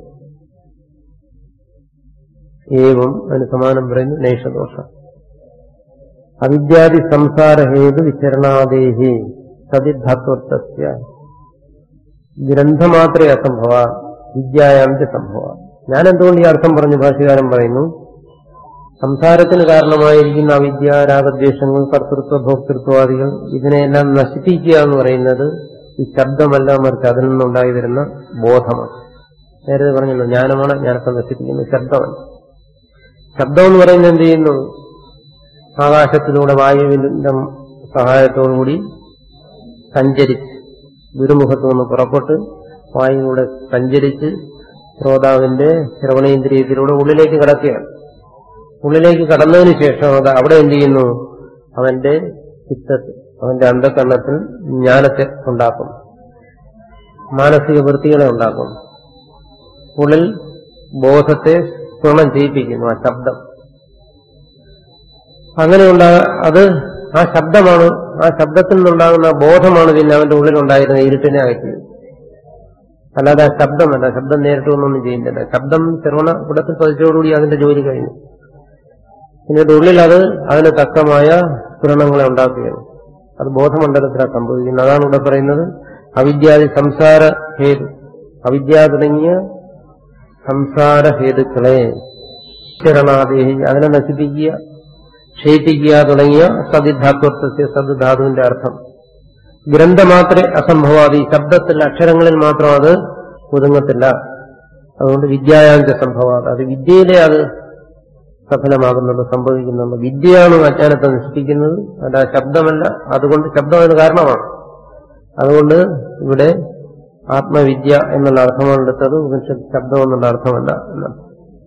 ഏവം അതിന് സമാനം പറയുന്നു നൈഷദോഷം അവിദ്യാദി സംസാരഹേതു വിചരണാദേഹി സതിധാത്വത്വസ്യ ഗ്രന്ഥമാത്രേ അസംഭവ വിദ്യായാന്ത സംഭവ ഞാൻ എന്തുകൊണ്ട് ഈ അർത്ഥം പറഞ്ഞു ഭാഷകാരൻ പറയുന്നു സംസാരത്തിന് കാരണമായിരിക്കുന്ന അവിദ്യ രാഗദ്വേഷങ്ങൾ കർത്തൃത്വ ഭോക്തൃത്വാദികൾ ഇതിനെയെല്ലാം നശിപ്പിക്കുക എന്ന് പറയുന്നത് ഈ ശബ്ദമല്ല മറിച്ച് അതിൽ നിന്നുണ്ടായി വരുന്ന ബോധമാണ് നേരത്തെ പറഞ്ഞല്ലോ ജ്ഞാനമാണ് ജ്ഞാനത്തെ നശിപ്പിക്കുന്നത് ശബ്ദമല്ല ശബ്ദം എന്ന് പറയുന്നത് എന്ത് ചെയ്യുന്നു ആകാശത്തിലൂടെ വായുവിന്റെ സഹായത്തോടുകൂടി സഞ്ചരിച്ച് ഗുരുമുഖത്തു നിന്ന് പുറപ്പെട്ട് വായുവിലൂടെ സഞ്ചരിച്ച് ശ്രോതാവിന്റെ ശ്രവണേന്ദ്രിയത്തിലൂടെ ഉള്ളിലേക്ക് കടക്കുകയാണ് ഉള്ളിലേക്ക് കടന്നതിന് ശേഷം അത് അവിടെ എന്ത് ചെയ്യുന്നു അവന്റെ ചിത്തത്തിൽ അവന്റെ അന്ധകരണത്തിൽ ജ്ഞാനത്തെ ഉണ്ടാക്കും മാനസിക വൃത്തികളെ ഉണ്ടാക്കും ഉള്ളിൽ ബോധത്തെ സ്വർണം ചെയ്യിപ്പിക്കുന്നു ആ ശബ്ദം അങ്ങനെയുള്ള അത് ആ ശബ്ദമാണ് ആ ശബ്ദത്തിൽ നിന്നുണ്ടാകുന്ന ബോധമാണ് പിന്നെ അവന്റെ ഉള്ളിലുണ്ടായിരുന്ന ഇരുട്ടിനെ അകറ്റിയത് അല്ലാതെ ആ ശബ്ദമല്ല ശബ്ദം നേരിട്ട് ഒന്നൊന്നും ചെയ്യുന്നില്ല ശബ്ദം ശ്രവണ കൂടത്തിൽ പതിച്ചോടുകൂടി അതിന്റെ ജോലി കഴിഞ്ഞു പിന്നീട് ഉള്ളിൽ അത് അതിന് തക്കമായ സ്ഫുരണങ്ങളെ ഉണ്ടാക്കുകയാണ് അത് ബോധമണ്ഡലത്തിലാണ് സംഭവിക്കുന്നത് അതാണ് ഇവിടെ പറയുന്നത് അവിദ്യാദി സംസാര ഹേതു അവിദ്യ തുടങ്ങിയ സംസാര ഹേതുക്കളെ ശരണാദേഹി അതിനെ നശിപ്പിക്കുക ക്ഷയിപ്പിക്കുക തുടങ്ങിയ സതിധാത്വത്വത്തെ സദ്ധാതുവിന്റെ അർത്ഥം ഗ്രന്ഥമാത്രേ അസംഭവാദി ശബ്ദത്തിൽ അക്ഷരങ്ങളിൽ മാത്രം അത് ഒതുങ്ങത്തില്ല അതുകൊണ്ട് വിദ്യായാഞ്ച സംഭവാദ് അത് വിദ്യയിലെ അത് സഫലമാകുന്നുണ്ട് സംഭവിക്കുന്നുണ്ട് വിദ്യയാണ് അജ്ഞാനത്തെ നശിപ്പിക്കുന്നത് അല്ല ശബ്ദമല്ല അതുകൊണ്ട് ശബ്ദം അതിന് കാരണമാണ് അതുകൊണ്ട് ഇവിടെ ആത്മവിദ്യ എന്നുള്ള അർത്ഥമാണ് എടുത്തത് ഉപനിഷത്ത് ശബ്ദം എന്നുള്ള അർത്ഥമല്ല എന്നാണ്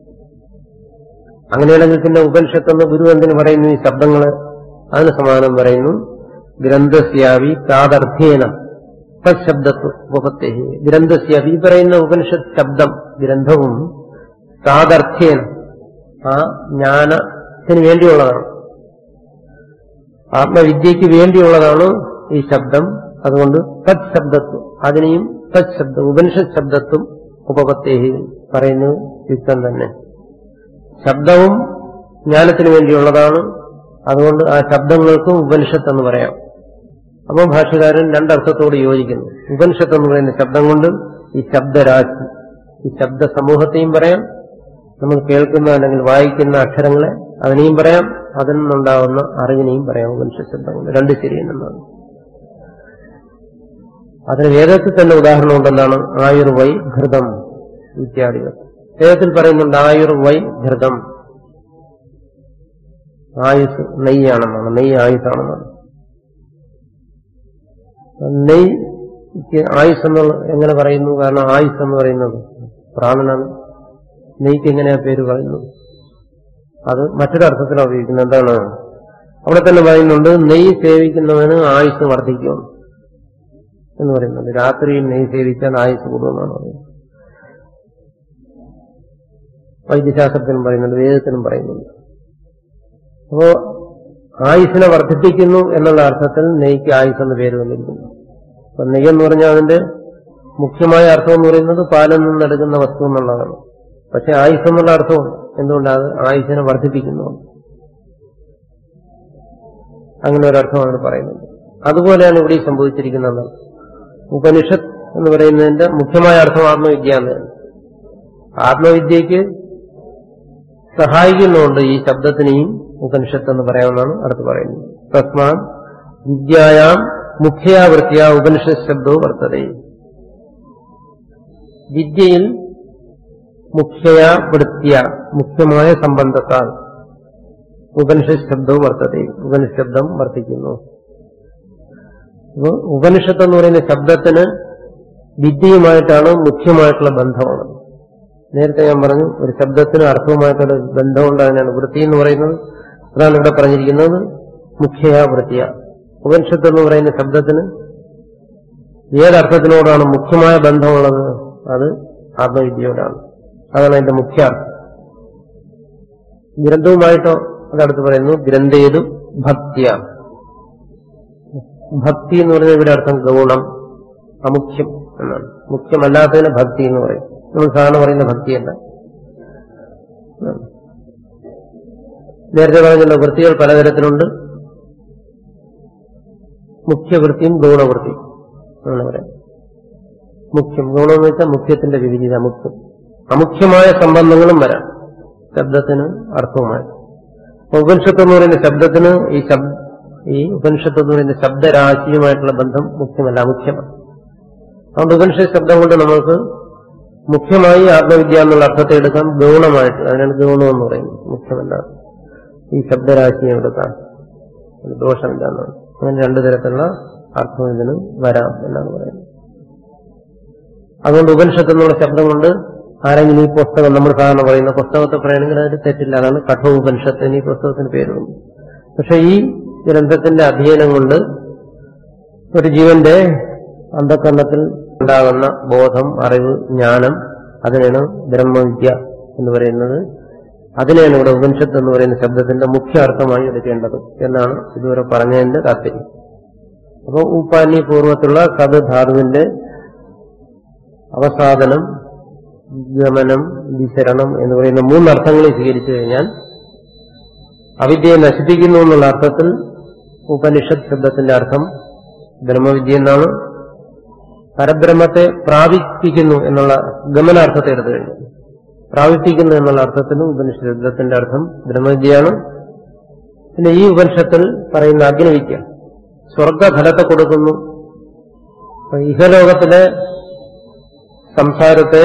അങ്ങനെയാണെങ്കിൽ പിന്നെ ഉപനിഷത്ത് എന്ന് ഗുരു എന്തിനു പറയുന്നു ഈ ശബ്ദങ്ങള് അതിന് സമാനം പറയുന്നു ഗ്രന്ഥസ്യാവി താതർത്ഥ്യേന തശബ്ദത്വ ഉപപത്തേ ഗ്രന്ഥസ്യാവി ഈ പറയുന്ന ഉപനിഷത്ത് ശബ്ദം ഗ്രന്ഥവും താതർത്ഥ്യേന ആ ജ്ഞാനത്തിന് വേണ്ടിയുള്ളതാണ് ആത്മവിദ്യയ്ക്ക് വേണ്ടിയുള്ളതാണ് ഈ ശബ്ദം അതുകൊണ്ട് തത് ശബ്ദത്വം അതിനെയും തത് ശബ്ദം ഉപനിഷത്ത് ശബ്ദത്വം ഉപപത്തേഹി പറയുന്നത് യുക്തം തന്നെ ശബ്ദവും ജ്ഞാനത്തിന് വേണ്ടിയുള്ളതാണ് അതുകൊണ്ട് ആ ശബ്ദങ്ങൾക്കും ഉപനിഷത്ത് എന്ന് പറയാം അപ്പോൾ ഭാഷകാരൻ രണ്ടർത്ഥത്തോട് യോജിക്കുന്നു ഉപനിഷത്ത് എന്ന് പറയുന്ന ശബ്ദം കൊണ്ട് ഈ ശബ്ദരാശി ഈ ശബ്ദ സമൂഹത്തെയും പറയാം നമ്മൾ കേൾക്കുന്ന അല്ലെങ്കിൽ വായിക്കുന്ന അക്ഷരങ്ങളെ അതിനെയും പറയാം അതിൽ നിന്നുണ്ടാവുന്ന അറിവിനെയും പറയാം ഉപനിഷത്ത് ശബ്ദം കൊണ്ട് രണ്ട് ശരിയെന്നാണ് അതിന് വേദത്തിൽ തന്നെ ഉദാഹരണം ഉണ്ടെന്നാണ് ആയുർ വൈ ഘൃതം ഇത്യാദികൾ വേദത്തിൽ പറയുന്നുണ്ട് ആയുർ വൈ ഘൃതം ആയുസ് നെയ്യാണെന്നാണ് നെയ്യ് ആയുസാണെന്നാണ് നെയ്ക്ക് ആയുസ് എന്ന് എങ്ങനെ പറയുന്നു കാരണം ആയുസ് എന്ന് പറയുന്നത് പ്രാണനാണ് നെയ്ക്ക് എങ്ങനെയാ പേര് പറയുന്നത് അത് മറ്റൊരു അർത്ഥത്തിലാണ് ഉപയോഗിക്കുന്നത് എന്താണ് അവിടെ തന്നെ പറയുന്നുണ്ട് നെയ്യ് സേവിക്കുന്നവന് ആയുസ് വർദ്ധിക്കും എന്ന് പറയുന്നുണ്ട് രാത്രിയിൽ നെയ്യ് സേവിച്ചാൽ ആയുസ് കൂടുമെന്നാണ് പറയുന്നത് വൈദ്യശാസ്ത്രത്തിനും പറയുന്നുണ്ട് വേദത്തിനും പറയുന്നുണ്ട് അപ്പോ ആയുസിനെ വർദ്ധിപ്പിക്കുന്നു എന്നുള്ള അർത്ഥത്തിൽ നെയ്ക്ക് ആയുസ് എന്ന പേര് വന്നിരിക്കുന്നു അപ്പൊ നെയ്യ് എന്ന് പറഞ്ഞാൽ അതിന്റെ മുഖ്യമായ അർത്ഥം എന്ന് പറയുന്നത് പാലിൽ നിന്നെടുക്കുന്ന വസ്തു എന്നുള്ളതാണ് പക്ഷെ ആയുസ് എന്നുള്ള അർത്ഥമുണ്ട് എന്തുകൊണ്ടാണ് ആയുസിനെ വർദ്ധിപ്പിക്കുന്നു അങ്ങനെ ഒരർത്ഥമാണ് പറയുന്നത് അതുപോലെയാണ് ഇവിടെ ഈ സംഭവിച്ചിരിക്കുന്നത് ഉപനിഷത്ത് എന്ന് പറയുന്നതിന്റെ മുഖ്യമായ അർത്ഥം ആത്മവിദ്യ എന്നാണ് ആത്മവിദ്യക്ക് സഹായിക്കുന്നുണ്ട് ഈ ശബ്ദത്തിനെയും ഉപനിഷത്ത് എന്ന് പറയാമെന്നാണ് അടുത്ത് പറയുന്നത് തസ്മാ വിദ്യായാം മുഖ്യാവൃത്തിയ ഉപനിഷത്ത് ശബ്ദവും വർത്തതേ വിദ്യയിൽ മുഖ്യയാ വൃത്തിയ മുഖ്യമായ സംബന്ധത്താൽ ഉപനിഷത്ത് ശബ്ദവും വർത്തതേ ഉപനിഷത്ത് ശബ്ദം വർത്തിക്കുന്നു ഉപനിഷത്ത് എന്ന് പറയുന്ന ശബ്ദത്തിന് വിദ്യയുമായിട്ടാണ് മുഖ്യമായിട്ടുള്ള ബന്ധമാണ് നേരത്തെ ഞാൻ പറഞ്ഞു ഒരു ശബ്ദത്തിന് അർത്ഥവുമായിട്ടുള്ള ബന്ധമുണ്ട് അതിനാണ് വൃത്തി എന്ന് പറയുന്നത് അതാണ് ഇവിടെ പറഞ്ഞിരിക്കുന്നത് മുഖ്യയാ വൃത്തിയ ഉപനിഷത്ത് എന്ന് പറയുന്ന ശബ്ദത്തിന് ഏതർത്ഥത്തിനോടാണ് മുഖ്യമായ ബന്ധമുള്ളത് അത് ആത്മവിദ്യയോടാണ് അതാണ് അതിന്റെ മുഖ്യ അർത്ഥം ഗ്രന്ഥവുമായിട്ടോ അതടുത്ത് പറയുന്നു ഗ്രന്ഥേതു ഭക്തിയ ഭക്തി എന്ന് പറഞ്ഞാൽ ഇവിടെ അർത്ഥം ഗൗണം അമുഖ്യം എന്നാണ് മുഖ്യമല്ലാത്തതിന് ഭക്തി എന്ന് പറയും നമ്മൾ സാധാരണ പറയുന്ന ഭക്തിയല്ല നേരത്തെ പറഞ്ഞല്ലോ വൃത്തികൾ പലതരത്തിലുണ്ട് മുഖ്യവൃത്തിയും ഗൗണവൃത്തിയും അങ്ങനെ പറയാം മുഖ്യം ഗൗണം എന്ന് വെച്ചാൽ മുഖ്യത്തിന്റെ വിവിധ മുഖ്യം അമുഖ്യമായ സംബന്ധങ്ങളും വരാം ശബ്ദത്തിന് അർത്ഥവുമായി ഉപനിഷത്ത് എന്ന് പറയുന്ന ശബ്ദത്തിന് ഈ ശബ്ദ ഈ ഉപനിഷത്ത് എന്ന് പറയുന്ന ശബ്ദരാശിയുമായിട്ടുള്ള ബന്ധം മുഖ്യമല്ല അമുഖ്യമാണ് അതുകൊണ്ട് ഉപനിഷത്ത് ശബ്ദം കൊണ്ട് നമ്മൾക്ക് മുഖ്യമായി ആത്മവിദ്യ എന്നുള്ള അർത്ഥത്തെ എടുക്കാം ഗൗണമായിട്ട് അതിനാണ് ഗൗണം എന്ന് പറയുന്നത് മുഖ്യമല്ല ഈ ശബ്ദരാശിയെ എടുക്കാം അത് ദോഷമില്ല എന്നാണ് അങ്ങനെ രണ്ടു തരത്തിലുള്ള അർത്ഥം ഇതിന് വരാം എന്നാണ് പറയുന്നത് അതുകൊണ്ട് ഉപനിഷത്ത് എന്നുള്ള ശബ്ദം കൊണ്ട് ആരെങ്കിലും ഈ പുസ്തകം നമ്മൾ സാധാരണ പറയുന്ന പുസ്തകത്തെ പറയണമെങ്കിൽ അതിൽ തെറ്റില്ല അതാണ് കഠോപനിഷത്തിന് ഈ പുസ്തകത്തിന് പേരുണ്ട് പക്ഷെ ഈ ഗ്രന്ഥത്തിന്റെ അധ്യയനം കൊണ്ട് ഒരു ജീവന്റെ അന്ധകരണത്തിൽ ഉണ്ടാകുന്ന ബോധം അറിവ് ജ്ഞാനം അതിനാണ് ബ്രഹ്മവിദ്യ എന്ന് പറയുന്നത് അതിനെയാണ് ഇവിടെ ഉപനിഷത്ത് എന്ന് പറയുന്ന ശബ്ദത്തിന്റെ മുഖ്യ അർത്ഥമായി എടുക്കേണ്ടത് എന്നാണ് ഇതുവരെ പറഞ്ഞതിന്റെ താല്പര്യം അപ്പോൾ ഉപ്പാനി പൂർവ്വത്തിലുള്ള സത് ധാതുവിന്റെ അവസാദനം ഗമനം വിചരണം എന്ന് പറയുന്ന മൂന്നർത്ഥങ്ങളെ സ്വീകരിച്ചു കഴിഞ്ഞാൽ അവിദ്യയെ നശിപ്പിക്കുന്നു എന്നുള്ള അർത്ഥത്തിൽ ഉപനിഷത്ത് ശബ്ദത്തിന്റെ അർത്ഥം ബ്രഹ്മവിദ്യ എന്നാണ് പരബ്രഹ്മത്തെ പ്രാപിപ്പിക്കുന്നു എന്നുള്ള ഗമനാർത്ഥത്തെ എടുത്തു കഴിഞ്ഞു പ്രാപിപ്പിക്കുന്നു എന്നുള്ള അർത്ഥത്തിന് ഉപനിഷത്ത് ശബ്ദത്തിന്റെ അർത്ഥം ബ്രഹ്മവിദ്യയാണ് പിന്നെ ഈ ഉപനിഷത്തിൽ പറയുന്ന അഗ്നിവിദ്യ സ്വർഗഫലത്തെ കൊടുക്കുന്നു അപ്പൊ ഇഹലോകത്തിലെ സംസാരത്തെ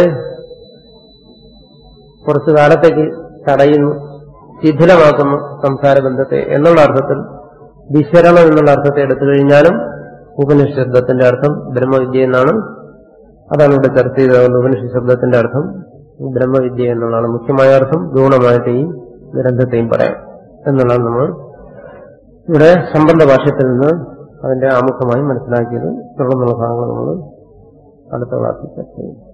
കുറച്ചു കാലത്തേക്ക് തടയുന്നു ശിഥിലമാക്കുന്നു സംസാര ബന്ധത്തെ എന്നുള്ള അർത്ഥത്തിൽ വിശരണം എന്നുള്ള അർത്ഥത്തെ എടുത്തു കഴിഞ്ഞാലും ഉപനിഷബ്ദത്തിന്റെ അർത്ഥം ബ്രഹ്മവിദ്യ എന്നാണ് അതാണ് ഇവിടെ ചർച്ച ചെയ്തത് ഉപനിഷ ശബ്ദത്തിന്റെ അർത്ഥം ബ്രഹ്മവിദ്യ എന്നുള്ളതാണ് മുഖ്യമായ അർത്ഥം ഗുണമായിട്ട് ഈ ഗ്രന്ഥത്തെയും പറയാം എന്നുള്ളതാണ് നമ്മൾ ഇവിടെ സംബന്ധ ഭാഷ്യത്തിൽ നിന്ന് അതിന്റെ ആമുഖമായി മനസ്സിലാക്കിയത് തുടർന്നുള്ള ഭാഗങ്ങൾ നമ്മൾ അടുത്ത ക്ലാസ്സിൽ ചർച്ച ചെയ്യും